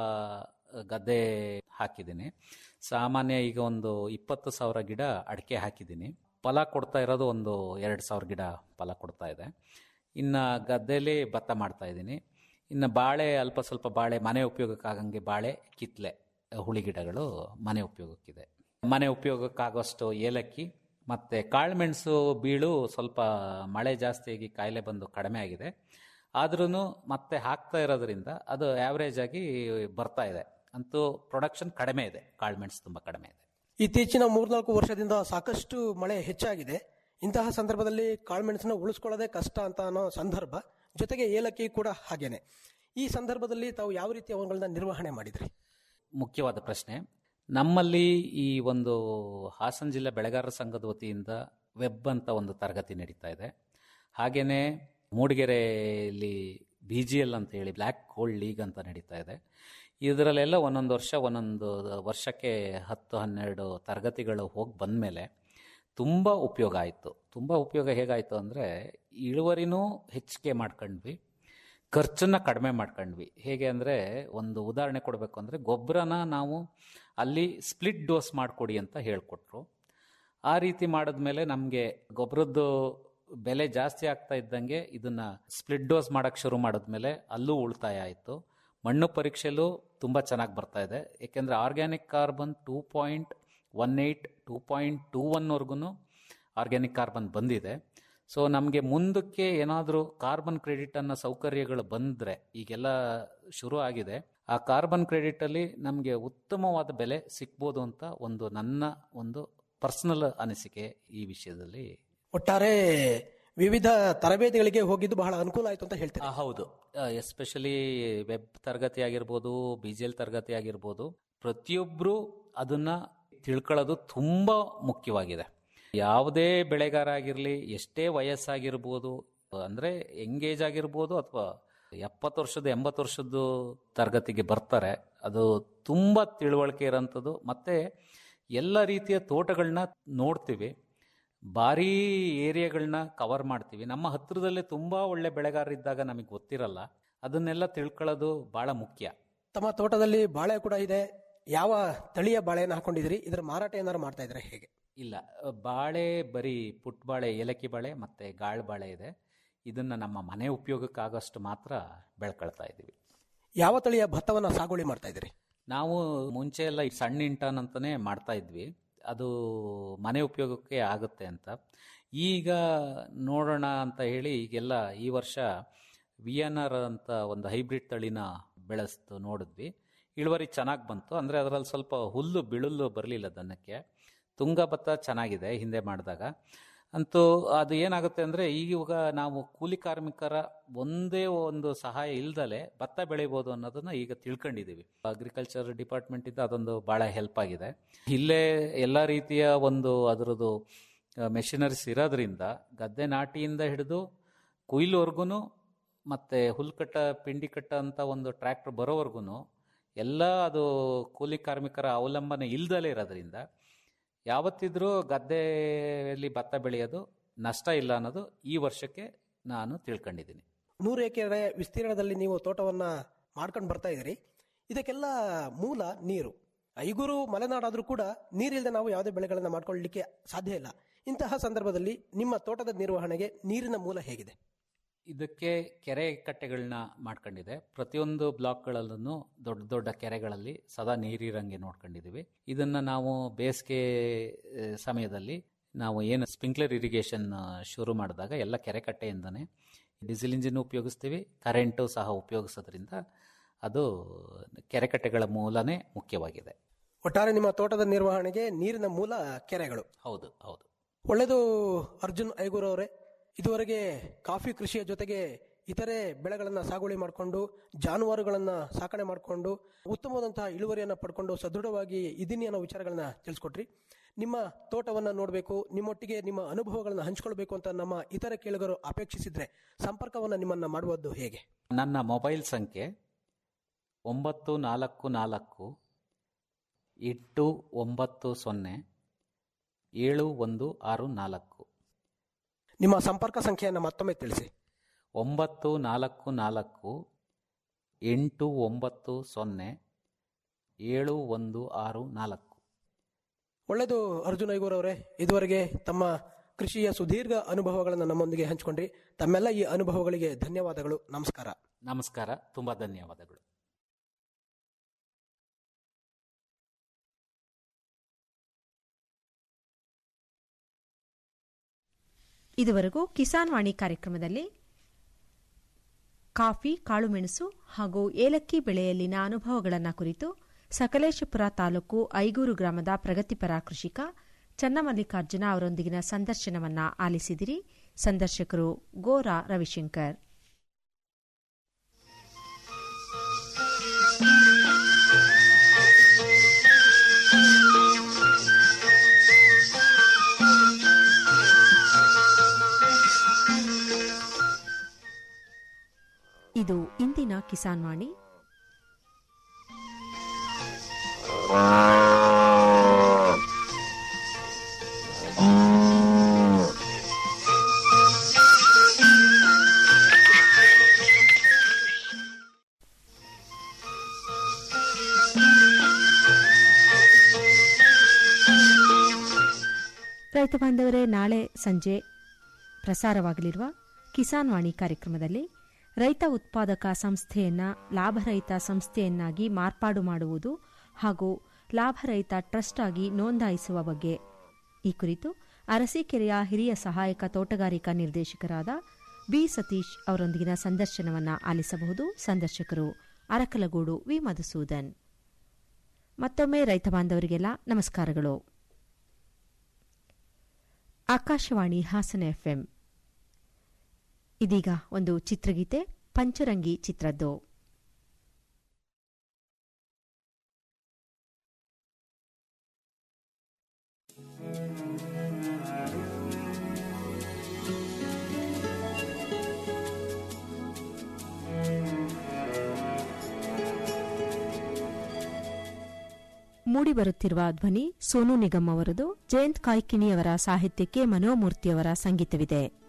ಗದ್ದೆ ಹಾಕಿದ್ದೀನಿ ಸಾಮಾನ್ಯ ಈಗ ಒಂದು ಇಪ್ಪತ್ತು ಸಾವಿರ ಗಿಡ ಅಡಿಕೆ ಹಾಕಿದ್ದೀನಿ ಫಲ ಕೊಡ್ತಾ ಇರೋದು ಒಂದು ಎರಡು ಸಾವಿರ ಗಿಡ ಫಲ ಕೊಡ್ತಾ ಇದೆ ಇನ್ನು ಗದ್ದೆಯಲ್ಲಿ ಭತ್ತ ಮಾಡ್ತಾ ಇದ್ದೀನಿ ಇನ್ನು ಬಾಳೆ ಅಲ್ಪ ಸ್ವಲ್ಪ ಬಾಳೆ ಮನೆ ಉಪಯೋಗಕ್ಕಾಗಂಗೆ ಬಾಳೆ ಕಿತ್ಲೆ ಹುಳಿ ಗಿಡಗಳು ಮನೆ ಉಪಯೋಗಕ್ಕಿದೆ ಮನೆ ಉಪಯೋಗಕ್ಕಾಗೋಷ್ಟು ಏಲಕ್ಕಿ ಮತ್ತು ಕಾಳುಮೆಣಸು ಬೀಳು ಸ್ವಲ್ಪ ಮಳೆ ಜಾಸ್ತಿಯಾಗಿ ಕಾಯಿಲೆ ಬಂದು ಕಡಿಮೆ ಆಗಿದೆ ಆದ್ರೂ ಮತ್ತೆ ಹಾಕ್ತಾ ಇರೋದ್ರಿಂದ ಅದು ಆ್ಯಾವ್ರೇಜ್ ಆಗಿ ಬರ್ತಾ ಇದೆ ಅಂತೂ ಪ್ರೊಡಕ್ಷನ್ ಕಡಿಮೆ ಇದೆ ಕಾಳುಮೆಣಸು ತುಂಬ ಕಡಿಮೆ ಇದೆ ಇತ್ತೀಚಿನ ಮೂರ್ನಾಲ್ಕು ವರ್ಷದಿಂದ ಸಾಕಷ್ಟು ಮಳೆ ಹೆಚ್ಚಾಗಿದೆ ಇಂತಹ ಸಂದರ್ಭದಲ್ಲಿ ಕಾಳುಮೆಣಸನ್ನು ಉಳಿಸ್ಕೊಳ್ಳೋದೇ ಕಷ್ಟ ಅಂತ ಅನ್ನೋ ಸಂದರ್ಭ ಜೊತೆಗೆ ಏಲಕ್ಕಿ ಕೂಡ ಹಾಗೇನೆ ಈ ಸಂದರ್ಭದಲ್ಲಿ ತಾವು ಯಾವ ರೀತಿ ಅವುಗಳನ್ನ ನಿರ್ವಹಣೆ ಮಾಡಿದ್ರಿ ಮುಖ್ಯವಾದ ಪ್ರಶ್ನೆ ನಮ್ಮಲ್ಲಿ ಈ ಒಂದು ಹಾಸನ ಜಿಲ್ಲೆ ಬೆಳೆಗಾರರ ಸಂಘದ ವತಿಯಿಂದ ವೆಬ್ ಅಂತ ಒಂದು ತರಗತಿ ನಡೀತಾ ಇದೆ ಹಾಗೆಯೇ ಮೂಡಿಗೆರೆಯಲ್ಲಿ ಬಿ ಜಿ ಎಲ್ ಅಂತ ಹೇಳಿ ಬ್ಲ್ಯಾಕ್ ಗೋಲ್ಡ್ ಲೀಗ್ ಅಂತ ನಡೀತಾ ಇದೆ ಇದರಲ್ಲೆಲ್ಲ ಒಂದೊಂದು ವರ್ಷ ಒಂದೊಂದು ವರ್ಷಕ್ಕೆ ಹತ್ತು ಹನ್ನೆರಡು ತರಗತಿಗಳು ಹೋಗಿ ಬಂದಮೇಲೆ ತುಂಬ ಉಪಯೋಗ ಆಯಿತು ತುಂಬ ಉಪಯೋಗ ಹೇಗಾಯಿತು ಅಂದರೆ ಇಳುವರಿನೂ ಹೆಚ್ಚಿಗೆ ಮಾಡ್ಕೊಂಡ್ವಿ ಖರ್ಚನ್ನ ಕಡಿಮೆ ಮಾಡ್ಕೊಂಡ್ವಿ ಹೇಗೆ ಅಂದರೆ ಒಂದು ಉದಾಹರಣೆ ಕೊಡಬೇಕು ಅಂದರೆ ಗೊಬ್ಬರನ ನಾವು ಅಲ್ಲಿ ಸ್ಪ್ಲಿಟ್ ಡೋಸ್ ಮಾಡಿಕೊಡಿ ಅಂತ ಹೇಳಿಕೊಟ್ರು ಆ ರೀತಿ ಮಾಡಿದ್ಮೇಲೆ ನಮಗೆ ಗೊಬ್ಬರದ್ದು ಬೆಲೆ ಜಾಸ್ತಿ ಆಗ್ತಾ ಇದ್ದಂಗೆ ಇದನ್ನ ಸ್ಪ್ಲಿಟ್ ಡೋಸ್ ಮಾಡೋಕ್ಕೆ ಶುರು ಮಾಡಿದ್ಮೇಲೆ ಅಲ್ಲೂ ಉಳಿತಾಯ ಆಯಿತು ಮಣ್ಣು ಪರೀಕ್ಷೆಲೂ ತುಂಬ ಚೆನ್ನಾಗಿ ಬರ್ತಾ ಇದೆ ಏಕೆಂದರೆ organic carbon two point one eight two point two ಒನ್ವರೆಗೂ ಆರ್ಗ್ಯಾನಿಕ್ ಕಾರ್ಬನ್ ಬಂದಿದೆ ಸೊ ನಮಗೆ ಮುಂದಕ್ಕೆ ಏನಾದರೂ ಕಾರ್ಬನ್ ಕ್ರೆಡಿಟ್ ಅನ್ನೋ ಸೌಕರ್ಯಗಳು ಬಂದರೆ ಈಗೆಲ್ಲ ಶುರು ಆಗಿದೆ ಆ ಕಾರ್ಬನ್ ಕ್ರೆಡಿಟಲ್ಲಿ ನಮಗೆ ಉತ್ತಮವಾದ ಬೆಲೆ ಸಿಗ್ಬೋದು ಅಂತ ಒಂದು ನನ್ನ ಒಂದು ಪರ್ಸನಲ್ ಅನಿಸಿಕೆ ಈ ವಿಷಯದಲ್ಲಿ ಒಟ್ಟಾರೆ ವಿವಿಧ ತರಬೇತಿಗಳಿಗೆ ಹೋಗಿದ್ದು ಬಹಳ ಅನುಕೂಲ ಆಯಿತು ಅಂತ ಹೇಳ್ತಾರೆ ಆ, ಹೌದು ಎಸ್ಪೆಷಲಿ ವೆಬ್ ತರಗತಿ ಆಗಿರ್ಬೋದು ಬಿ ಜಿ ಎಲ್ ತರಗತಿ ಆಗಿರ್ಬೋದು ಪ್ರತಿಯೊಬ್ಬರು ಅದನ್ನ ತಿಳ್ಕೊಳ್ಳೋದು ತುಂಬ ಮುಖ್ಯವಾಗಿದೆ ಯಾವುದೇ ಬೆಳೆಗಾರ ಆಗಿರಲಿ ಎಷ್ಟೇ ವಯಸ್ಸಾಗಿರ್ಬೋದು ಅಂದರೆ ಎಂಗೇಜ್ ಆಗಿರ್ಬೋದು ಅಥವಾ ಎಪ್ಪತ್ತು ವರ್ಷದ ಎಂಬತ್ತು ವರ್ಷದ್ದು ತರಗತಿಗೆ ಬರ್ತಾರೆ ಅದು ತುಂಬ ತಿಳುವಳಿಕೆ ಇರೋಂಥದ್ದು ಮತ್ತು ಎಲ್ಲ ರೀತಿಯ ತೋಟಗಳನ್ನ ನೋಡ್ತೀವಿ ಭಾರೀ ಏರಿಯಾಗಳನ್ನ ಕವರ್ ಮಾಡ್ತೀವಿ ನಮ್ಮ ಹತ್ತಿರದಲ್ಲೇ ತುಂಬ ಒಳ್ಳೆ ಬೆಳೆಗಾರರಿದ್ದಾಗ ನಮಗೆ ಗೊತ್ತಿರಲ್ಲ ಅದನ್ನೆಲ್ಲ ತಿಳ್ಕೊಳ್ಳೋದು ಭಾಳ ಮುಖ್ಯ ತಮ್ಮ ತೋಟದಲ್ಲಿ ಬಾಳೆ ಕೂಡ ಇದೆ ಯಾವ ತಳಿಯ ಬಾಳೆಯನ್ನು ಹಾಕೊಂಡಿದ್ರಿ ಇದರ ಮಾರಾಟ ಏನಾದ್ರು ಮಾಡ್ತಾ ಇದ್ರೆ ಹೇಗೆ ಇಲ್ಲ ಬಾಳೆ ಬರೀ ಪುಟ್ ಬಾಳೆ ಏಲಕ್ಕಿ ಬಾಳೆ ಮತ್ತು ಗಾಳ್ ಬಾಳೆ ಇದೆ ಇದನ್ನು ನಮ್ಮ ಮನೆ ಉಪಯೋಗಕ್ಕಾಗಷ್ಟು ಮಾತ್ರ ಬೆಳ್ಕೊಳ್ತಾ ಇದ್ದೀವಿ ಯಾವ ತಳಿಯ ಭತ್ತವನ್ನ ಸಾಗುವಳಿ ಮಾಡ್ತಾ ಇದ್ರಿ ನಾವು ಮುಂಚೆ ಎಲ್ಲ ಈ ಸಣ್ಣ ಇಂಟನ್ ಅಂತಾನೆ ಮಾಡ್ತಾ ಇದ್ವಿ ಅದು ಮನೆ ಉಪಯೋಗಕ್ಕೆ ಆಗುತ್ತೆ ಅಂತ ಈಗ ನೋಡೋಣ ಅಂತ ಹೇಳಿ ಈಗೆಲ್ಲ ಈ ವರ್ಷ ವಿ ಎನ್ ಆರ್ ಅಂತ ಒಂದು ಹೈಬ್ರಿಡ್ ತಳಿನ ಬೆಳೆಸ್ತು ನೋಡಿದ್ವಿ ಇಳುವರಿ ಚೆನ್ನಾಗಿ ಬಂತು ಅಂದರೆ ಅದರಲ್ಲಿ ಸ್ವಲ್ಪ ಹುಲ್ಲು ಬಿಳುಲ್ಲು ಬರಲಿಲ್ಲ ದನಕ್ಕೆ ತುಂಗ ಭತ್ತ ಚೆನ್ನಾಗಿದೆ ಹಿಂದೆ ಮಾಡಿದಾಗ ಅಂತೂ ಅದು ಏನಾಗುತ್ತೆ ಅಂದರೆ ಈವಾಗ ನಾವು ಕೂಲಿ ಕಾರ್ಮಿಕರ ಒಂದೇ ಒಂದು ಸಹಾಯ ಇಲ್ದಲೆ ಭತ್ತ ಬೆಳಿಬೋದು ಅನ್ನೋದನ್ನ ಈಗ ತಿಳ್ಕೊಂಡಿದ್ದೀವಿ ಅಗ್ರಿಕಲ್ಚರ್ ಡಿಪಾರ್ಟ್ಮೆಂಟಿಂದ ಅದೊಂದು ಭಾಳ ಹೆಲ್ಪ್ ಆಗಿದೆ ಇಲ್ಲೇ ಎಲ್ಲ ರೀತಿಯ ಒಂದು ಅದರದ್ದು ಮೆಷಿನರೀಸ್ ಇರೋದ್ರಿಂದ ಗದ್ದೆ ನಾಟಿಯಿಂದ ಹಿಡಿದು ಕೊಯ್ಲುವರೆಗೂ ಮತ್ತು ಹುಲ್ಕಟ್ಟ ಪಿಂಡಿ ಕಟ್ಟ ಅಂತ ಒಂದು ಟ್ರ್ಯಾಕ್ಟರ್ ಬರೋವರೆಗೂ ಎಲ್ಲ ಅದು ಕೂಲಿ ಕಾರ್ಮಿಕರ ಅವಲಂಬನೆ ಇಲ್ದಲೇ ಇರೋದ್ರಿಂದ ಯಾವತ್ತಿದ್ರೂ ಗದ್ದೆಯಲ್ಲಿ ಭತ್ತ ಬೆಳೆಯೋದು ನಷ್ಟ ಇಲ್ಲ ಅನ್ನೋದು ಈ ವರ್ಷಕ್ಕೆ ನಾನು ತಿಳ್ಕೊಂಡಿದ್ದೀನಿ ನೂರು ಎಕರೆ ವಿಸ್ತೀರ್ಣದಲ್ಲಿ ನೀವು ತೋಟವನ್ನ ಮಾಡ್ಕೊಂಡು ಬರ್ತಾ ಇದ್ದೀರಿ ಇದಕ್ಕೆಲ್ಲ ಮೂಲ ನೀರು ಐಗೂರು ಮಲೆನಾಡಾದ್ರೂ ಕೂಡ ನೀರಿಲ್ಲದೆ ನಾವು ಯಾವುದೇ ಬೆಳೆಗಳನ್ನ ಮಾಡ್ಕೊಳ್ಳಲಿಕ್ಕೆ ಸಾಧ್ಯ ಇಲ್ಲ ಇಂತಹ ಸಂದರ್ಭದಲ್ಲಿ ನಿಮ್ಮ ತೋಟದ ನಿರ್ವಹಣೆಗೆ ನೀರಿನ ಮೂಲ ಹೇಗಿದೆ ಇದಕ್ಕೆ ಕೆರೆ ಕಟ್ಟೆಗಳನ್ನ ಮಾಡ್ಕೊಂಡಿದೆ ಪ್ರತಿಯೊಂದು ಬ್ಲಾಕ್ಗಳಲ್ಲೂ ದೊಡ್ಡ ದೊಡ್ಡ ಕೆರೆಗಳಲ್ಲಿ ಸದಾ ನೀರಿರಂಗೆ ನೋಡ್ಕೊಂಡಿದ್ದೀವಿ ಇದನ್ನ ನಾವು ಬೇಸಿಗೆ ಆ, ಸಮಯದಲ್ಲಿ ನಾವು ಏನು ಸ್ಪ್ರಿಂಕ್ಲರ್ ಇರಿಗೇಷನ್ ಶುರು ಮಾಡಿದಾಗ ಎಲ್ಲ ಕೆರೆ ಕಟ್ಟೆಯಿಂದನೇ ಡೀಸೆಲ್ ಇಂಜಿನ್ ಉಪಯೋಗಿಸ್ತೀವಿ ಕರೆಂಟು ಸಹ ಉಪಯೋಗಿಸೋದ್ರಿಂದ ಅದು ಕೆರೆ ಕಟ್ಟೆಗಳ ಮೂಲನೇ ಮುಖ್ಯವಾಗಿದೆ ಒಟ್ಟಾರೆ ನಿಮ್ಮ ತೋಟದ ನಿರ್ವಹಣೆಗೆ ನೀರಿನ ಮೂಲ ಕೆರೆಗಳು ಹೌದು ಹೌದು ಒಳ್ಳೆಯದು ಅರ್ಜುನ್ ಐಗೂರ್ ಅವರೇ ಇದುವರೆಗೆ ಕಾಫಿ ಕೃಷಿಯ ಜೊತೆಗೆ ಇತರೆ ಬೆಳೆಗಳನ್ನ ಸಾಗುವಳಿ ಮಾಡಿಕೊಂಡು ಜಾನುವಾರುಗಳನ್ನ ಸಾಕಣೆ ಮಾಡಿಕೊಂಡು ಉತ್ತಮವಾದಂತಹ ಇಳುವರಿಯನ್ನ ಪಡ್ಕೊಂಡು ಸದೃಢವಾಗಿ ಇದೀನಿ ಅನ್ನೋ ವಿಚಾರಗಳನ್ನ ತಿಳಿಸ್ಕೊಟ್ರಿ ನಿಮ್ಮ ತೋಟವನ್ನ ನೋಡಬೇಕು ನಿಮ್ಮೊಟ್ಟಿಗೆ ನಿಮ್ಮ ಅನುಭವಗಳನ್ನ ಹಂಚ್ಕೊಳ್ಬೇಕು ಅಂತ ನಮ್ಮ ಇತರ ಕೇಳುಗರು ಅಪೇಕ್ಷಿಸಿದ್ರೆ ಸಂಪರ್ಕವನ್ನ ನಿಮ್ಮನ್ನ ಮಾಡುವುದು ಹೇಗೆ ನನ್ನ ಮೊಬೈಲ್ ಸಂಖ್ಯೆ ಒಂಬತ್ತು ನಾಲ್ಕು ನಾಲ್ಕು ಎಂಟು ಒಂಬತ್ತು ಸೊನ್ನೆ ಏಳು ಒಂದು ಆರು ನಾಲ್ಕು ನಿಮ್ಮ ಸಂಪರ್ಕ ಸಂಖ್ಯೆಯನ್ನ ಮತ್ತೊಮ್ಮೆ ತಿಳಿಸಿ ಒಂಬತ್ತು ನಾಲ್ಕು ನಾಲ್ಕು ಎಂಟು ಒಂಬತ್ತು ಸೊನ್ನೆ ಏಳು ಒಂದು ಆರು ನಾಲ್ಕು ಒಳ್ಳೆಯದು ಅರ್ಜುನ್ ಐಗೂರ್ ಅವರೇ ಇದುವರೆಗೆ ತಮ್ಮ ಕೃಷಿಯ ಸುದೀರ್ಘ ಅನುಭವಗಳನ್ನು ನಮ್ಮೊಂದಿಗೆ ಹಂಚಿಕೊಂಡ್ರಿ ತಮ್ಮೆಲ್ಲ ಈ ಅನುಭವಗಳಿಗೆ ಧನ್ಯವಾದಗಳು ನಮಸ್ಕಾರ ನಮಸ್ಕಾರ ತುಂಬ ಧನ್ಯವಾದಗಳು ಇದುವರೆಗೂ ಕಿಸಾನ್ ವಾಣಿ ಕಾರ್ಯಕ್ರಮದಲ್ಲಿ ಕಾಫಿ ಕಾಳುಮೆಣಸು ಹಾಗೂ ಏಲಕ್ಕಿ ಬೆಳೆಯಲ್ಲಿನ ಅನುಭವಗಳನ್ನು ಕುರಿತು ಸಕಲೇಶಪುರ ತಾಲೂಕು ಐಗೂರು ಗ್ರಾಮದ ಪ್ರಗತಿಪರ ಕೃಷಿಕ ಚನ್ನಮಲ್ಲಿಕಾರ್ಜುನ ಅವರೊಂದಿಗಿನ ಸಂದರ್ಶನವನ್ನ ಆಲಿಸಿದಿರಿ ಸಂದರ್ಶಕರು ಗೋರಾ ರವಿಶಂಕರ್ ಇದು ಇಂದಿನ ಕಿಸಾನ್ ವಾಣಿ ರೈತ ಬಾಂಧವರೇ ನಾಳೆ ಸಂಜೆ ಪ್ರಸಾರವಾಗಲಿರುವ ಕಿಸಾನ್ ವಾಣಿ ಕಾರ್ಯಕ್ರಮದಲ್ಲಿ ರೈತ ಉತ್ಪಾದಕ ಸಂಸ್ಥೆಯನ್ನ ಲಾಭರಹಿತ ಸಂಸ್ಥೆಯನ್ನಾಗಿ ಮಾರ್ಪಾಡು ಮಾಡುವುದು ಹಾಗೂ ಲಾಭರಹಿತ ಟ್ರಸ್ಟ್ ಆಗಿ ನೋಂದಾಯಿಸುವ ಬಗ್ಗೆ ಈ ಕುರಿತು ಅರಸೀಕೆರೆಯ ಹಿರಿಯ ಸಹಾಯಕ ತೋಟಗಾರಿಕಾ ನಿರ್ದೇಶಕರಾದ ಬಿ ಸತೀಶ್ ಅವರೊಂದಿಗಿನ ಸಂದರ್ಶನವನ್ನ ಆಲಿಸಬಹುದು ಸಂದರ್ಶಕರು ಅರಕಲಗೂಡು ವಿ ಮಧುಸೂದನ್ ಮತ್ತೊಮ್ಮೆ ರೈತ ಬಾಂಧವರಿಗೆಲ್ಲ ನಮಸ್ಕಾರಗಳು ಆಕಾಶವಾಣಿ ಹಾಸನ ಎಫ್ಎಂ ಇದೀಗ ಒಂದು ಚಿತ್ರಗೀತೆ ಪಂಚರಂಗಿ ಚಿತ್ರದ್ದು ಮೂಡಿಬರುತ್ತಿರುವ ಧ್ವನಿ ಸೋನು ನಿಗಮ್ ಅವರದು ಜಯಂತ್ ಕಾಯ್ಕಿಣಿಯವರ ಸಾಹಿತ್ಯಕ್ಕೆ ಮನೋಮೂರ್ತಿಯವರ ಸಂಗೀತವಿದೆ